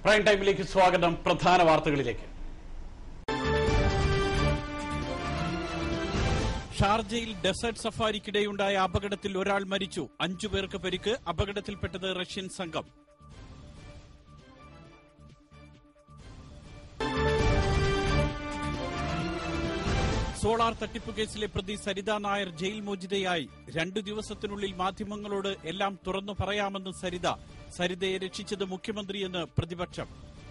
Prime ടൈമിലേക്ക് സ്വാഗതം പ്രധാന വാർത്തകളിലേക്ക് ഷാർജയിൽ ഡെസേർട്ട് സഫാരിക്കിടെയുണ്ടായ അപകടത്തിൽ ഒരാൾ മരിച്ചു അഞ്ചു പേർക്ക് പരിക്ക് അപകടത്തിൽപ്പെട്ടത് റഷ്യൻ സംഘം സോളാർ തട്ടിപ്പ് കേസിലെ പ്രതി സരിത നായർ ജയിൽ മോചിതയായി രണ്ടു ദിവസത്തിനുള്ളിൽ മാധ്യമങ്ങളോട് എല്ലാം തുറന്നു പറയാമെന്ന് സരിത സരിതയെ രക്ഷിച്ചത് മുഖ്യമന്ത്രിയെന്ന് പ്രതിപക്ഷം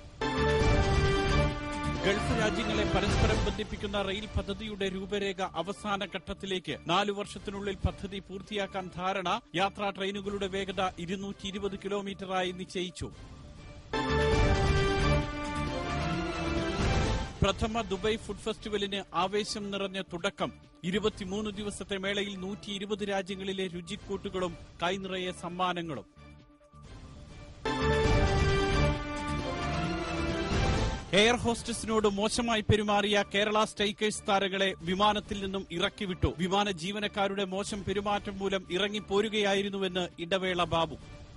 ഗൾഫ് രാജ്യങ്ങളെ പരസ്പരം ബന്ധിപ്പിക്കുന്ന റെയിൽ പദ്ധതിയുടെ രൂപരേഖ അവസാന ഘട്ടത്തിലേക്ക് നാലു വർഷത്തിനുള്ളിൽ പദ്ധതി പൂർത്തിയാക്കാൻ ധാരണ യാത്രാ ട്രെയിനുകളുടെ വേഗത ഇരുന്നൂറ്റി ഇരുപത് കിലോമീറ്ററായി നിശ്ചയിച്ചു പ്രഥമ ദുബൈ ഫുഡ് ഫെസ്റ്റിവലിന് ആവേശം നിറഞ്ഞ തുടക്കം ഇരുപത്തിമൂന്ന് ദിവസത്തെ മേളയിൽ നൂറ്റി ഇരുപത് രാജ്യങ്ങളിലെ രുചിക്കൂട്ടുകളും കൈനിറയെ സമ്മാനങ്ങളും എയർ ഹോസ്റ്റസിനോട് മോശമായി പെരുമാറിയ കേരള സ്റ്റൈക്കേഴ്സ് താരങ്ങളെ വിമാനത്തിൽ നിന്നും ഇറക്കിവിട്ടു വിമാന ജീവനക്കാരുടെ മോശം പെരുമാറ്റം മൂലം ഇറങ്ങിപ്പോരുകയായിരുന്നുവെന്ന് ഇടവേള ബാബു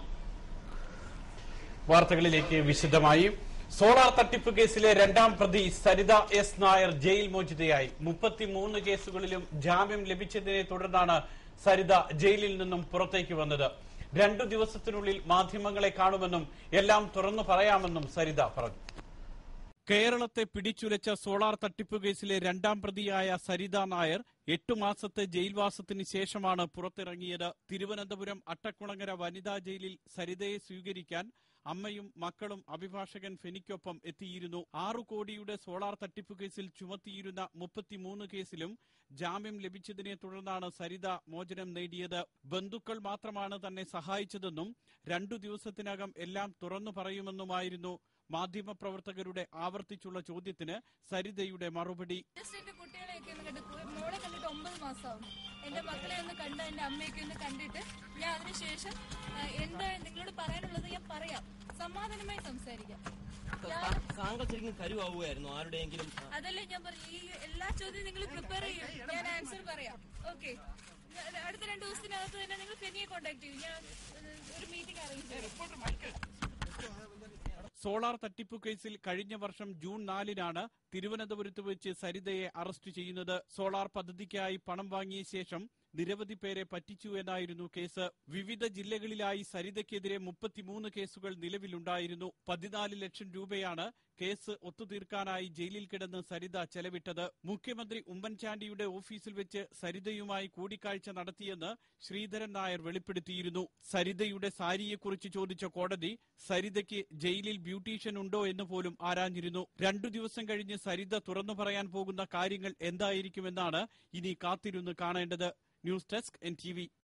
വാർത്തകളിലേക്ക് വിശദമായി സോളാർ തട്ടിപ്പ് കേസിലെ രണ്ടാം പ്രതി സരിത എസ് നായർ ജയിൽ മോചിതയായി മുപ്പത്തിമൂന്ന് കേസുകളിലും ജാമ്യം ലഭിച്ചതിനെ തുടർന്നാണ് സരിത ജയിലിൽ നിന്നും പുറത്തേക്ക് വന്നത് രണ്ടു ദിവസത്തിനുള്ളിൽ മാധ്യമങ്ങളെ കാണുമെന്നും എല്ലാം തുറന്നു പറയാമെന്നും സരിത പറഞ്ഞു കേരളത്തെ പിടിച്ചുലച്ച സോളാർ തട്ടിപ്പ് കേസിലെ രണ്ടാം പ്രതിയായ സരിത നായർ എട്ടു മാസത്തെ ജയിൽവാസത്തിന് ശേഷമാണ് പുറത്തിറങ്ങിയത് തിരുവനന്തപുരം അട്ടക്കുളങ്ങര വനിതാ ജയിലിൽ സരിതയെ സ്വീകരിക്കാൻ അമ്മയും മക്കളും അഭിഭാഷകൻ ഫെനിക്കൊപ്പം എത്തിയിരുന്നു ആറു കോടിയുടെ സോളാർ തട്ടിപ്പ് കേസിൽ ചുമത്തിയിരുന്ന മുപ്പത്തിമൂന്ന് കേസിലും ജാമ്യം ലഭിച്ചതിനെ തുടർന്നാണ് സരിത മോചനം നേടിയത് ബന്ധുക്കൾ മാത്രമാണ് തന്നെ സഹായിച്ചതെന്നും രണ്ടു ദിവസത്തിനകം എല്ലാം തുറന്നു പറയുമെന്നുമായിരുന്നു മാധ്യമപ്രവർത്തകരുടെ ആവർത്തിച്ചുള്ള ചോദ്യത്തിന് സരിതയുടെ മറുപടി ജസ്റ്റ് എന്റെ കുട്ടികളെയൊക്കെ ഒന്ന് കണ്ട് പോയി. മോളെ കണ്ടിട്ട് ഒമ്പത് മാസമാവും എന്റെ മക്കളെ ഒന്ന് കണ്ട് എന്റെ അമ്മയൊക്കെ ഒന്ന് കണ്ടിട്ട് ഞാൻ അതിനുശേഷം ആ, എന്താണ് നിങ്ങളോട് പറയാനുള്ളത് ഞാൻ പറയാം സമാധാനമായി സംസാരിക്കാം ഞാൻ- താങ്കൾ ശരിക്കും കരുവാവുകയായിരുന്നു ആരുടെയെങ്കിലും അതല്ലേ ഞാൻ പറഞ്ഞു ഈ എല്ലാ ചോദ്യവും നിങ്ങൾ പ്രിപ്പയർ ചെയ്യും ഞാൻ ആൻസർ പറയാം ഓക്കെ അടുത്ത രണ്ട് ദിവസത്തിനകത്ത് തന്നെ നിങ്ങൾ ഫെനിയെ കോൺടാക്ട് ചെയ്യും ഞാൻ ഏഹ്, ഒരു മീറ്റിംഗ് അറേഞ്ച് ചെയ്യാം സോളാർ തട്ടിപ്പ് കേസിൽ കഴിഞ്ഞ വർഷം ജൂൺ നാലിനാണ് തിരുവനന്തപുരത്ത് വെച്ച് സരിതയെ അറസ്റ്റ് ചെയ്യുന്നത് സോളാർ പദ്ധതിക്കായി പണം വാങ്ങിയ ശേഷം നിരവധി പേരെ പറ്റിച്ചു എന്നായിരുന്നു കേസ് വിവിധ ജില്ലകളിലായി സരിതയ്ക്കെതിരെ മുപ്പത്തിമൂന്ന് കേസുകൾ നിലവിലുണ്ടായിരുന്നു പതിനാല് ലക്ഷം രൂപയാണ് കേസ് ഒത്തുതീർക്കാനായി ജയിലിൽ കിടന്ന് സരിത ചെലവിട്ടത് മുഖ്യമന്ത്രി ഉമ്മൻചാണ്ടിയുടെ ഓഫീസിൽ വെച്ച് സരിതയുമായി കൂടിക്കാഴ്ച നടത്തിയെന്ന് ശ്രീധരൻ നായർ വെളിപ്പെടുത്തിയിരുന്നു സരിതയുടെ സാരിയെക്കുറിച്ച് ചോദിച്ച കോടതി സരിതയ്ക്ക് ജയിലിൽ ബ്യൂട്ടീഷ്യൻ ഉണ്ടോ എന്ന് പോലും ആരാഞ്ഞിരുന്നു രണ്ടു ദിവസം കഴിഞ്ഞ് സരിത തുറന്നു പറയാൻ പോകുന്ന കാര്യങ്ങൾ എന്തായിരിക്കുമെന്നാണ് ഇനി കാത്തിരുന്ന് കാണേണ്ടത് news desk N T V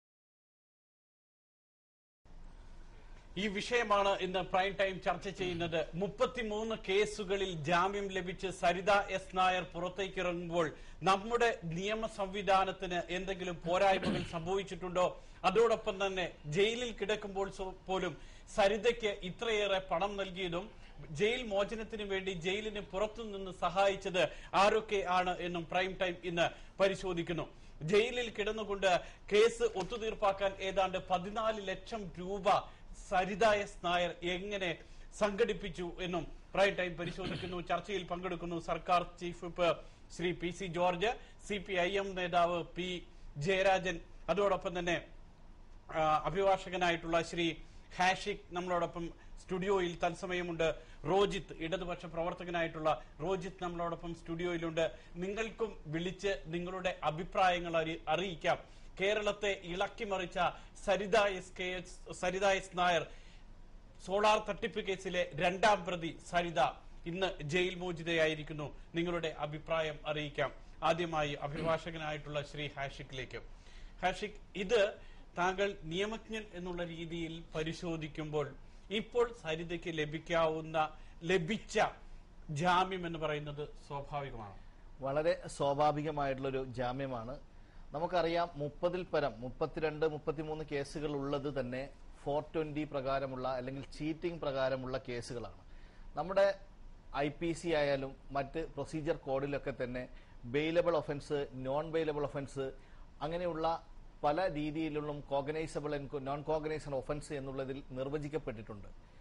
ഈ വിഷയമാണ് ഇന്ന് പ്രൈം ടൈം ചർച്ച ചെയ്യുന്നത് മുപ്പത്തിമൂന്ന് കേസുകളിൽ ജാമ്യം ലഭിച്ച് സരിത എസ് നായർ പുറത്തേക്കിറങ്ങുമ്പോൾ നമ്മുടെ നിയമ സംവിധാനത്തിന് എന്തെങ്കിലും പോരായ്മകൾ സംഭവിച്ചിട്ടുണ്ടോ അതോടൊപ്പം തന്നെ ജയിലിൽ കിടക്കുമ്പോൾ സോ- പോലും സരിതയ്ക്ക് ഇത്രയേറെ പണം നൽകിയതും ജയിൽ മോചനത്തിന് വേണ്ടി ജയിലിന് പുറത്തുനിന്ന് സഹായിച്ചത് ആരൊക്കെ ആണ് എന്നും പ്രൈം ടൈം ഇന്ന് പരിശോധിക്കുന്നു ജയിലിൽ കിടന്നുകൊണ്ട് കേസ് ഒത്തുതീർപ്പാക്കാൻ ഏതാണ്ട് പതിനാല് ലക്ഷം രൂപ സരിത എസ് നായർ എങ്ങനെ സംഘടിപ്പിച്ചു എന്നും പ്രൈം ടൈം പരിശോധിക്കുന്നു ചർച്ചയിൽ പങ്കെടുക്കുന്നു സർക്കാർ chief whip Shri P C George C P I M നേതാവ് പി ജയരാജൻ അതോടൊപ്പം തന്നെ ആ, അഭിഭാഷകനായിട്ടുള്ള ശ്രീ ഹാഷിക് നമ്മളോടൊപ്പം സ്റ്റുഡിയോയിൽ തത്സമയമുണ്ട് റോജിത്ത് ഇടതുപക്ഷ പ്രവർത്തകനായിട്ടുള്ള റോജിത്ത് നമ്മളോടൊപ്പം സ്റ്റുഡിയോയിലുണ്ട് നിങ്ങൾക്കും വിളിച്ച് നിങ്ങളുടെ അഭിപ്രായങ്ങൾ അറി- അറിയിക്കാം കേരളത്തെ ഇളക്കിമറിച്ച Saritha S K S Saritha S Nair solar തട്ടിപ്പ് കേസിലെ രണ്ടാം പ്രതി സരിത ഇന്ന് ജയിൽ മോചിതയായിരിക്കുന്നു നിങ്ങളുടെ അഭിപ്രായം അറിയിക്കാം ആദ്യമായി അഭിഭാഷകനായിട്ടുള്ള ശ്രീ ഹാഷിക്കിലേക്ക് ഹാഷിക് ഇത് താങ്കൾ നിയമജ്ഞൻ എന്നുള്ള രീതിയിൽ പരിശോധിക്കുമ്പോൾ ഇപ്പോൾ സരിതയ്ക്ക് ലഭിക്കാവുന്ന ലഭിച്ച ജാമ്യം എന്ന് പറയുന്നത് സ്വാഭാവികമാണ് വളരെ സ്വാഭാവികമായിട്ടുള്ളൊരു ജാമ്യമാണ് നമുക്കറിയാം മുപ്പതിൽ പരം മുപ്പത്തിരണ്ട് മുപ്പത്തിമൂന്ന് കേസുകൾ ഉള്ളത് തന്നെ ഫോർ ട്വന്റി പ്രകാരമുള്ള അല്ലെങ്കിൽ ചീറ്റിംഗ് പ്രകാരമുള്ള കേസുകളാണ് നമ്മുടെ ഐ പി സി ആയാലും മറ്റ് പ്രൊസീജിയർ കോഡിലൊക്കെ തന്നെ bailable offence non bailable offence അങ്ങനെയുള്ള പല രീതിയിലുള്ള കോഗനൈസബിൾ നോൺ കോഗനൈസബിൾ ഒഫൻസ് എന്നുള്ളതിൽ നിർവചിക്കപ്പെട്ടിട്ടുണ്ട്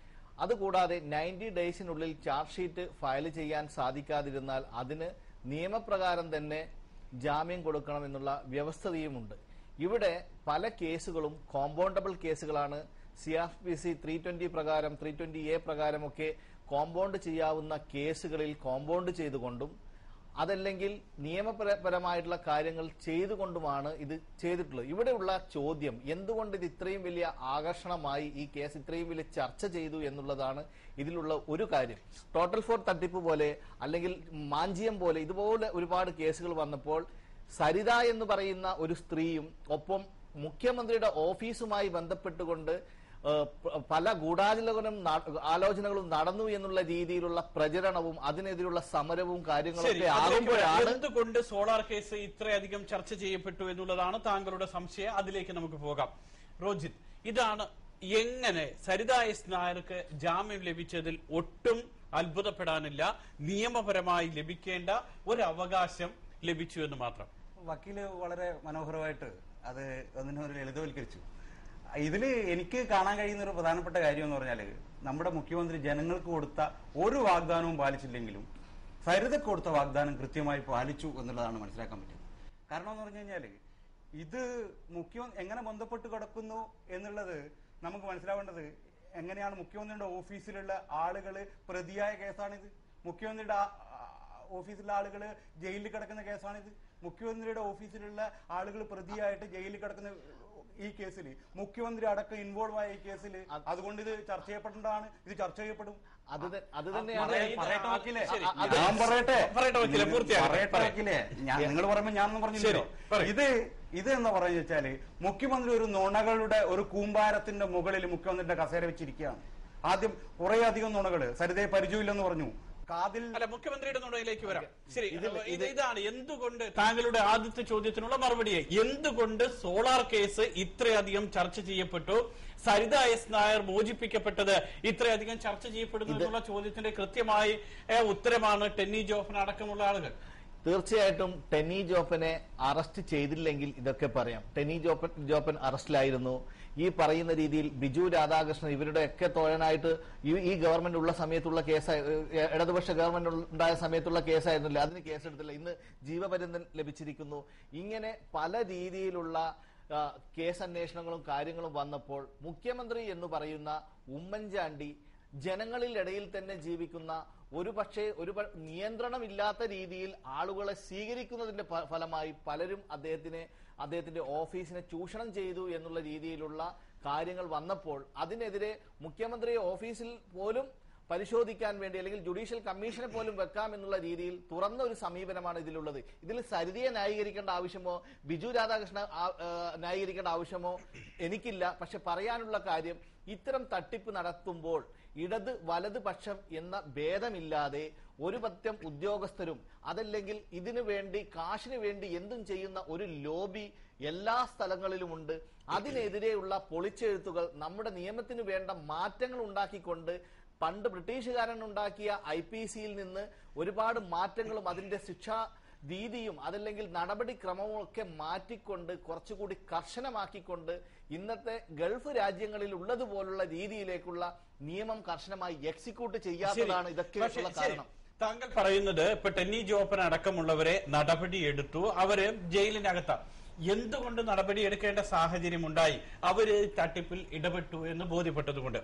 അതുകൂടാതെ നയൻറ്റി ഡേയ്സിനുള്ളിൽ ചാർജ് ഷീറ്റ് ഫയൽ ചെയ്യാൻ സാധിക്കാതിരുന്നാൽ അതിന് നിയമപ്രകാരം തന്നെ ജാമ്യം കൊടുക്കണം എന്നുള്ള വ്യവസ്ഥതയുമുണ്ട് ഇവിടെ പല കേസുകളും കോമ്പൗണ്ടബിൾ കേസുകളാണ് C R P C three twenty പ്രകാരം ത്രീ ട്വന്റി എ പ്രകാരമൊക്കെ കോമ്പൗണ്ട് ചെയ്യാവുന്ന കേസുകളിൽ കോമ്പൗണ്ട് ചെയ്തുകൊണ്ടും അതല്ലെങ്കിൽ നിയമപരമായിട്ടുള്ള കാര്യങ്ങൾ ചെയ്തുകൊണ്ടുമാണ് ഇത് ചെയ്തിട്ടുള്ളത് ഇവിടെയുള്ള ചോദ്യം എന്തുകൊണ്ട് ഇത് ഇത്രയും വലിയ ആകർഷണമായി ഈ കേസ് ഇത്രയും വലിയ ചർച്ച ചെയ്തു എന്നുള്ളതാണ് ഇതിലുള്ള ഒരു കാര്യം ടോട്ടൽ ഫോർ തട്ടിപ്പ് പോലെ അല്ലെങ്കിൽ മാഞ്ചിയം പോലെ ഇതുപോലെ ഒരുപാട് കേസുകൾ വന്നപ്പോൾ സരിത എന്ന് പറയുന്ന ഒരു സ്ത്രീയും ഒപ്പം മുഖ്യമന്ത്രിയുടെ ഓഫീസുമായി ബന്ധപ്പെട്ടുകൊണ്ട് ഏഹ്, പ- പല ഗൂഢാലോചനകളും ന- ആലോചനകളും നടന്നു എന്നുള്ള രീതിയിലുള്ള പ്രചരണവും അതിനെതിരുള്ള സമരവും ശരി കാര്യങ്ങളൊക്കെ അതിലേക്ക് വരാം. ആകുമ്പോഴാണ് എന്തുകൊണ്ട് സോളാർ കേസ് ഇത്രയധികം ചർച്ച ചെയ്യപ്പെട്ടു എന്നുള്ളതാണ് താങ്കളുടെ സംശയം അതിലേക്ക് നമുക്ക് പോകാം റോജിത് ഇതാണ് എങ്ങനെ സരിത എസ് നായർക്ക് ജാമ്യം ലഭിച്ചതിൽ ഒട്ടും അത്ഭുതപ്പെടാനില്ല നിയമപരമായി ലഭിക്കേണ്ട ഒരു അവകാശം ലഭിച്ചു എന്ന് മാത്രം വക്കീല് വളരെ മനോഹരമായിട്ട് അത് ഒന്നിനെ ഒരു ലളിതവൽക്കരിച്ചു ഇതില് എനിക്ക് കാണാൻ കഴിയുന്ന ഒരു പ്രധാനപ്പെട്ട കാര്യം എന്ന് പറഞ്ഞാല് നമ്മുടെ മുഖ്യമന്ത്രി ജനങ്ങൾക്ക് കൊടുത്ത ഒരു വാഗ്ദാനവും പാലിച്ചില്ലെങ്കിലും സരിതക്ക് കൊടുത്ത വാഗ്ദാനം കൃത്യമായി പാലിച്ചു എന്നുള്ളതാണ് മനസ്സിലാക്കാൻ പറ്റുന്നത് കാരണം എന്ന് പറഞ്ഞു കഴിഞ്ഞാല് ഇത് മുഖ്യമന്ത്രി എങ്ങനെ ബന്ധപ്പെട്ട് കിടക്കുന്നു എന്നുള്ളത് നമുക്ക് മനസ്സിലാവേണ്ടത് എങ്ങനെയാണ് മുഖ്യമന്ത്രിയുടെ ഓഫീസിലുള്ള ആളുകള് പ്രതിയായ കേസാണിത് മുഖ്യമന്ത്രിയുടെ ആ- ആ- ഓഫീസിലുള്ള ആളുകൾ ജയിലിൽ കിടക്കുന്ന കേസാണിത് മുഖ്യമന്ത്രിയുടെ ഓഫീസിലുള്ള ആളുകൾ പ്രതിയായിട്ട് ജയിലിൽ കിടക്കുന്ന ഈ കേസിൽ മുഖ്യമന്ത്രി അടക്കം ഇൻവോൾവ് ആയ ഈ കേസിൽ അതുകൊണ്ട് ഇത് ചർച്ച ചെയ്യപ്പെട്ടതാണ് ഇത് ചർച്ച ചെയ്യപ്പെടും അത് ത- അത് തന്നെയാണ് പറയ- പറയട്ടെ വക്കീലേ. ശരി. ഞാൻ പറയട്ടെ പറയട്ടെ വക്കീലേ, പൂർത്തിയാക്കട്ടെ. പറയട്ടെ പറയ്. വക്കീലേ. ഞാൻ നിങ്ങൾ പറയുമ്പോ ഞാനൊന്നും പറഞ്ഞില്ലല്ലോ ശരി, പറയ്. ഇത് ഇത് എന്ന് പറഞ്ഞു വെച്ചാല് മുഖ്യമന്ത്രി ഒരു നുണകളുടെ ഒരു കൂമ്പാരത്തിന്റെ മുകളിൽ മുഖ്യമന്ത്രിയുടെ കസേര വെച്ചിരിക്കുകയാണ് ആദ്യം കുറെ അധികം നുണകള് സരിതയെ പരിചയമില്ലെന്ന് പറഞ്ഞു കാതിൽ അല്ല മുഖ്യമന്ത്രിയുടെ നുണയിലേക്ക് വരാം ശരി ഇത് ഇതാണ് എന്തുകൊണ്ട് താങ്കളുടെ ആദ്യത്തെ ചോദ്യത്തിനുള്ള മറുപടിയായി എന്തുകൊണ്ട് സോളാർ കേസ് ഇത്രയധികം ചർച്ച ചെയ്യപ്പെട്ടു സരിത എസ് നായർ മോചിപ്പിക്കപ്പെട്ടത് ഇത്രയധികം ചർച്ച ചെയ്യപ്പെടുന്നു എന്നുള്ള ചോദ്യത്തിന്റെ കൃത്യമായി ഏ, ഉത്തരമാണ് ടെന്നി ജോഫൻ അടക്കമുള്ള ആളുകൾ തീർച്ചയായിട്ടും ടെന്നി ജോപ്പനെ അറസ്റ്റ് ചെയ്തില്ലെങ്കിൽ ഇതൊക്കെ പറയാം ടെന്നി ജോപ്പൻ ജോപ്പൻ അറസ്റ്റിലായിരുന്നു ഈ പറയുന്ന രീതിയിൽ ബിജു രാധാകൃഷ്ണൻ ഇവരുടെയൊക്കെ തോഴനായിട്ട് ഈ ഈ ഗവൺമെന്റ് ഉള്ള സമയത്തുള്ള കേസ് ഇടതുപക്ഷ ഗവൺമെന്റ് ഉണ്ടായ സമയത്തുള്ള കേസായിരുന്നില്ല അതിന് കേസെടുത്തില്ല ഇന്ന് ജീവപര്യന്തം ലഭിച്ചിരിക്കുന്നു ഇങ്ങനെ പല രീതിയിലുള്ള ആ, കേസ് അന്വേഷണങ്ങളും കാര്യങ്ങളും വന്നപ്പോൾ മുഖ്യമന്ത്രി എന്ന് പറയുന്ന ഉമ്മൻചാണ്ടി ജനങ്ങളിൽ ഇടയിൽ തന്നെ ജീവിക്കുന്ന ഒരു പക്ഷേ ഒരു പ- നിയന്ത്രണമില്ലാത്ത രീതിയിൽ ആളുകളെ സ്വീകരിക്കുന്നതിന്റെ ഫ- ഫലമായി പലരും അദ്ദേഹത്തിനെ അദ്ദേഹത്തിന്റെ ഓഫീസിനെ ചൂഷണം ചെയ്തു എന്നുള്ള രീതിയിലുള്ള കാര്യങ്ങൾ വന്നപ്പോൾ അതിനെതിരെ മുഖ്യമന്ത്രിയെ ഓഫീസിൽ പോലും പരിശോധിക്കാൻ വേണ്ടി അല്ലെങ്കിൽ ജുഡീഷ്യൽ കമ്മീഷനെ പോലും വെക്കാം എന്നുള്ള രീതിയിൽ തുറന്ന ഒരു സമീപനമാണ് ഇതിലുള്ളത് ഇതിൽ സരിതയെ ന്യായീകരിക്കേണ്ട ആവശ്യമോ ബിജു രാധാകൃഷ്ണ ആ- ആ, ന്യായീകരിക്കേണ്ട ആവശ്യമോ എനിക്കില്ല പക്ഷെ പറയാനുള്ള കാര്യം ഇത്തരം തട്ടിപ്പ് നടത്തുമ്പോൾ ഇടത് വലത് പക്ഷം എന്ന ഭേദമില്ലാതെ ഒരു പറ്റം ഉദ്യോഗസ്ഥരും അതല്ലെങ്കിൽ ഇതിനു വേണ്ടി കാശിനു വേണ്ടി എന്തും ചെയ്യുന്ന ഒരു ലോബി എല്ലാ സ്ഥലങ്ങളിലുമുണ്ട് അതിനെതിരെയുള്ള പൊളിച്ചെഴുത്തുകൾ നമ്മുടെ നിയമത്തിന് വേണ്ട മാറ്റങ്ങൾ ഉണ്ടാക്കിക്കൊണ്ട് പണ്ട് ബ്രിട്ടീഷുകാരൻ ഉണ്ടാക്കിയ ഐ പി സിയിൽ നിന്ന് ഒരുപാട് മാറ്റങ്ങളും അതിന്റെ ശിക്ഷാ രീതിയും അതല്ലെങ്കിൽ നടപടിക്രമവും ഒക്കെ മാറ്റിക്കൊണ്ട് കുറച്ചുകൂടി കർശനമാക്കിക്കൊണ്ട് ഇന്നത്തെ ഗൾഫ് രാജ്യങ്ങളിൽ ഉള്ളതുപോലുള്ള രീതിയിലേക്കുള്ള നിയമം കർശനമായി എക്സിക്യൂട്ട് ചെയ്യാത്തതാണ് ഇതൊക്കെ പക്ഷേ, ഉള്ള ശരി. കാരണം താങ്കൾ പറയുന്നത് ഇപ്പൊ ടെന്നി ജോപ്പൻ അടക്കമുള്ളവരെ നടപടിയെടുത്തു അവര് ജയിലിനകത്താണ് എന്തുകൊണ്ട് നടപടിയെടുക്കേണ്ട സാഹചര്യം ഉണ്ടായി അവര് തട്ടിപ്പിൽ ഇടപെട്ടു എന്ന് ബോധ്യപ്പെട്ടതുകൊണ്ട്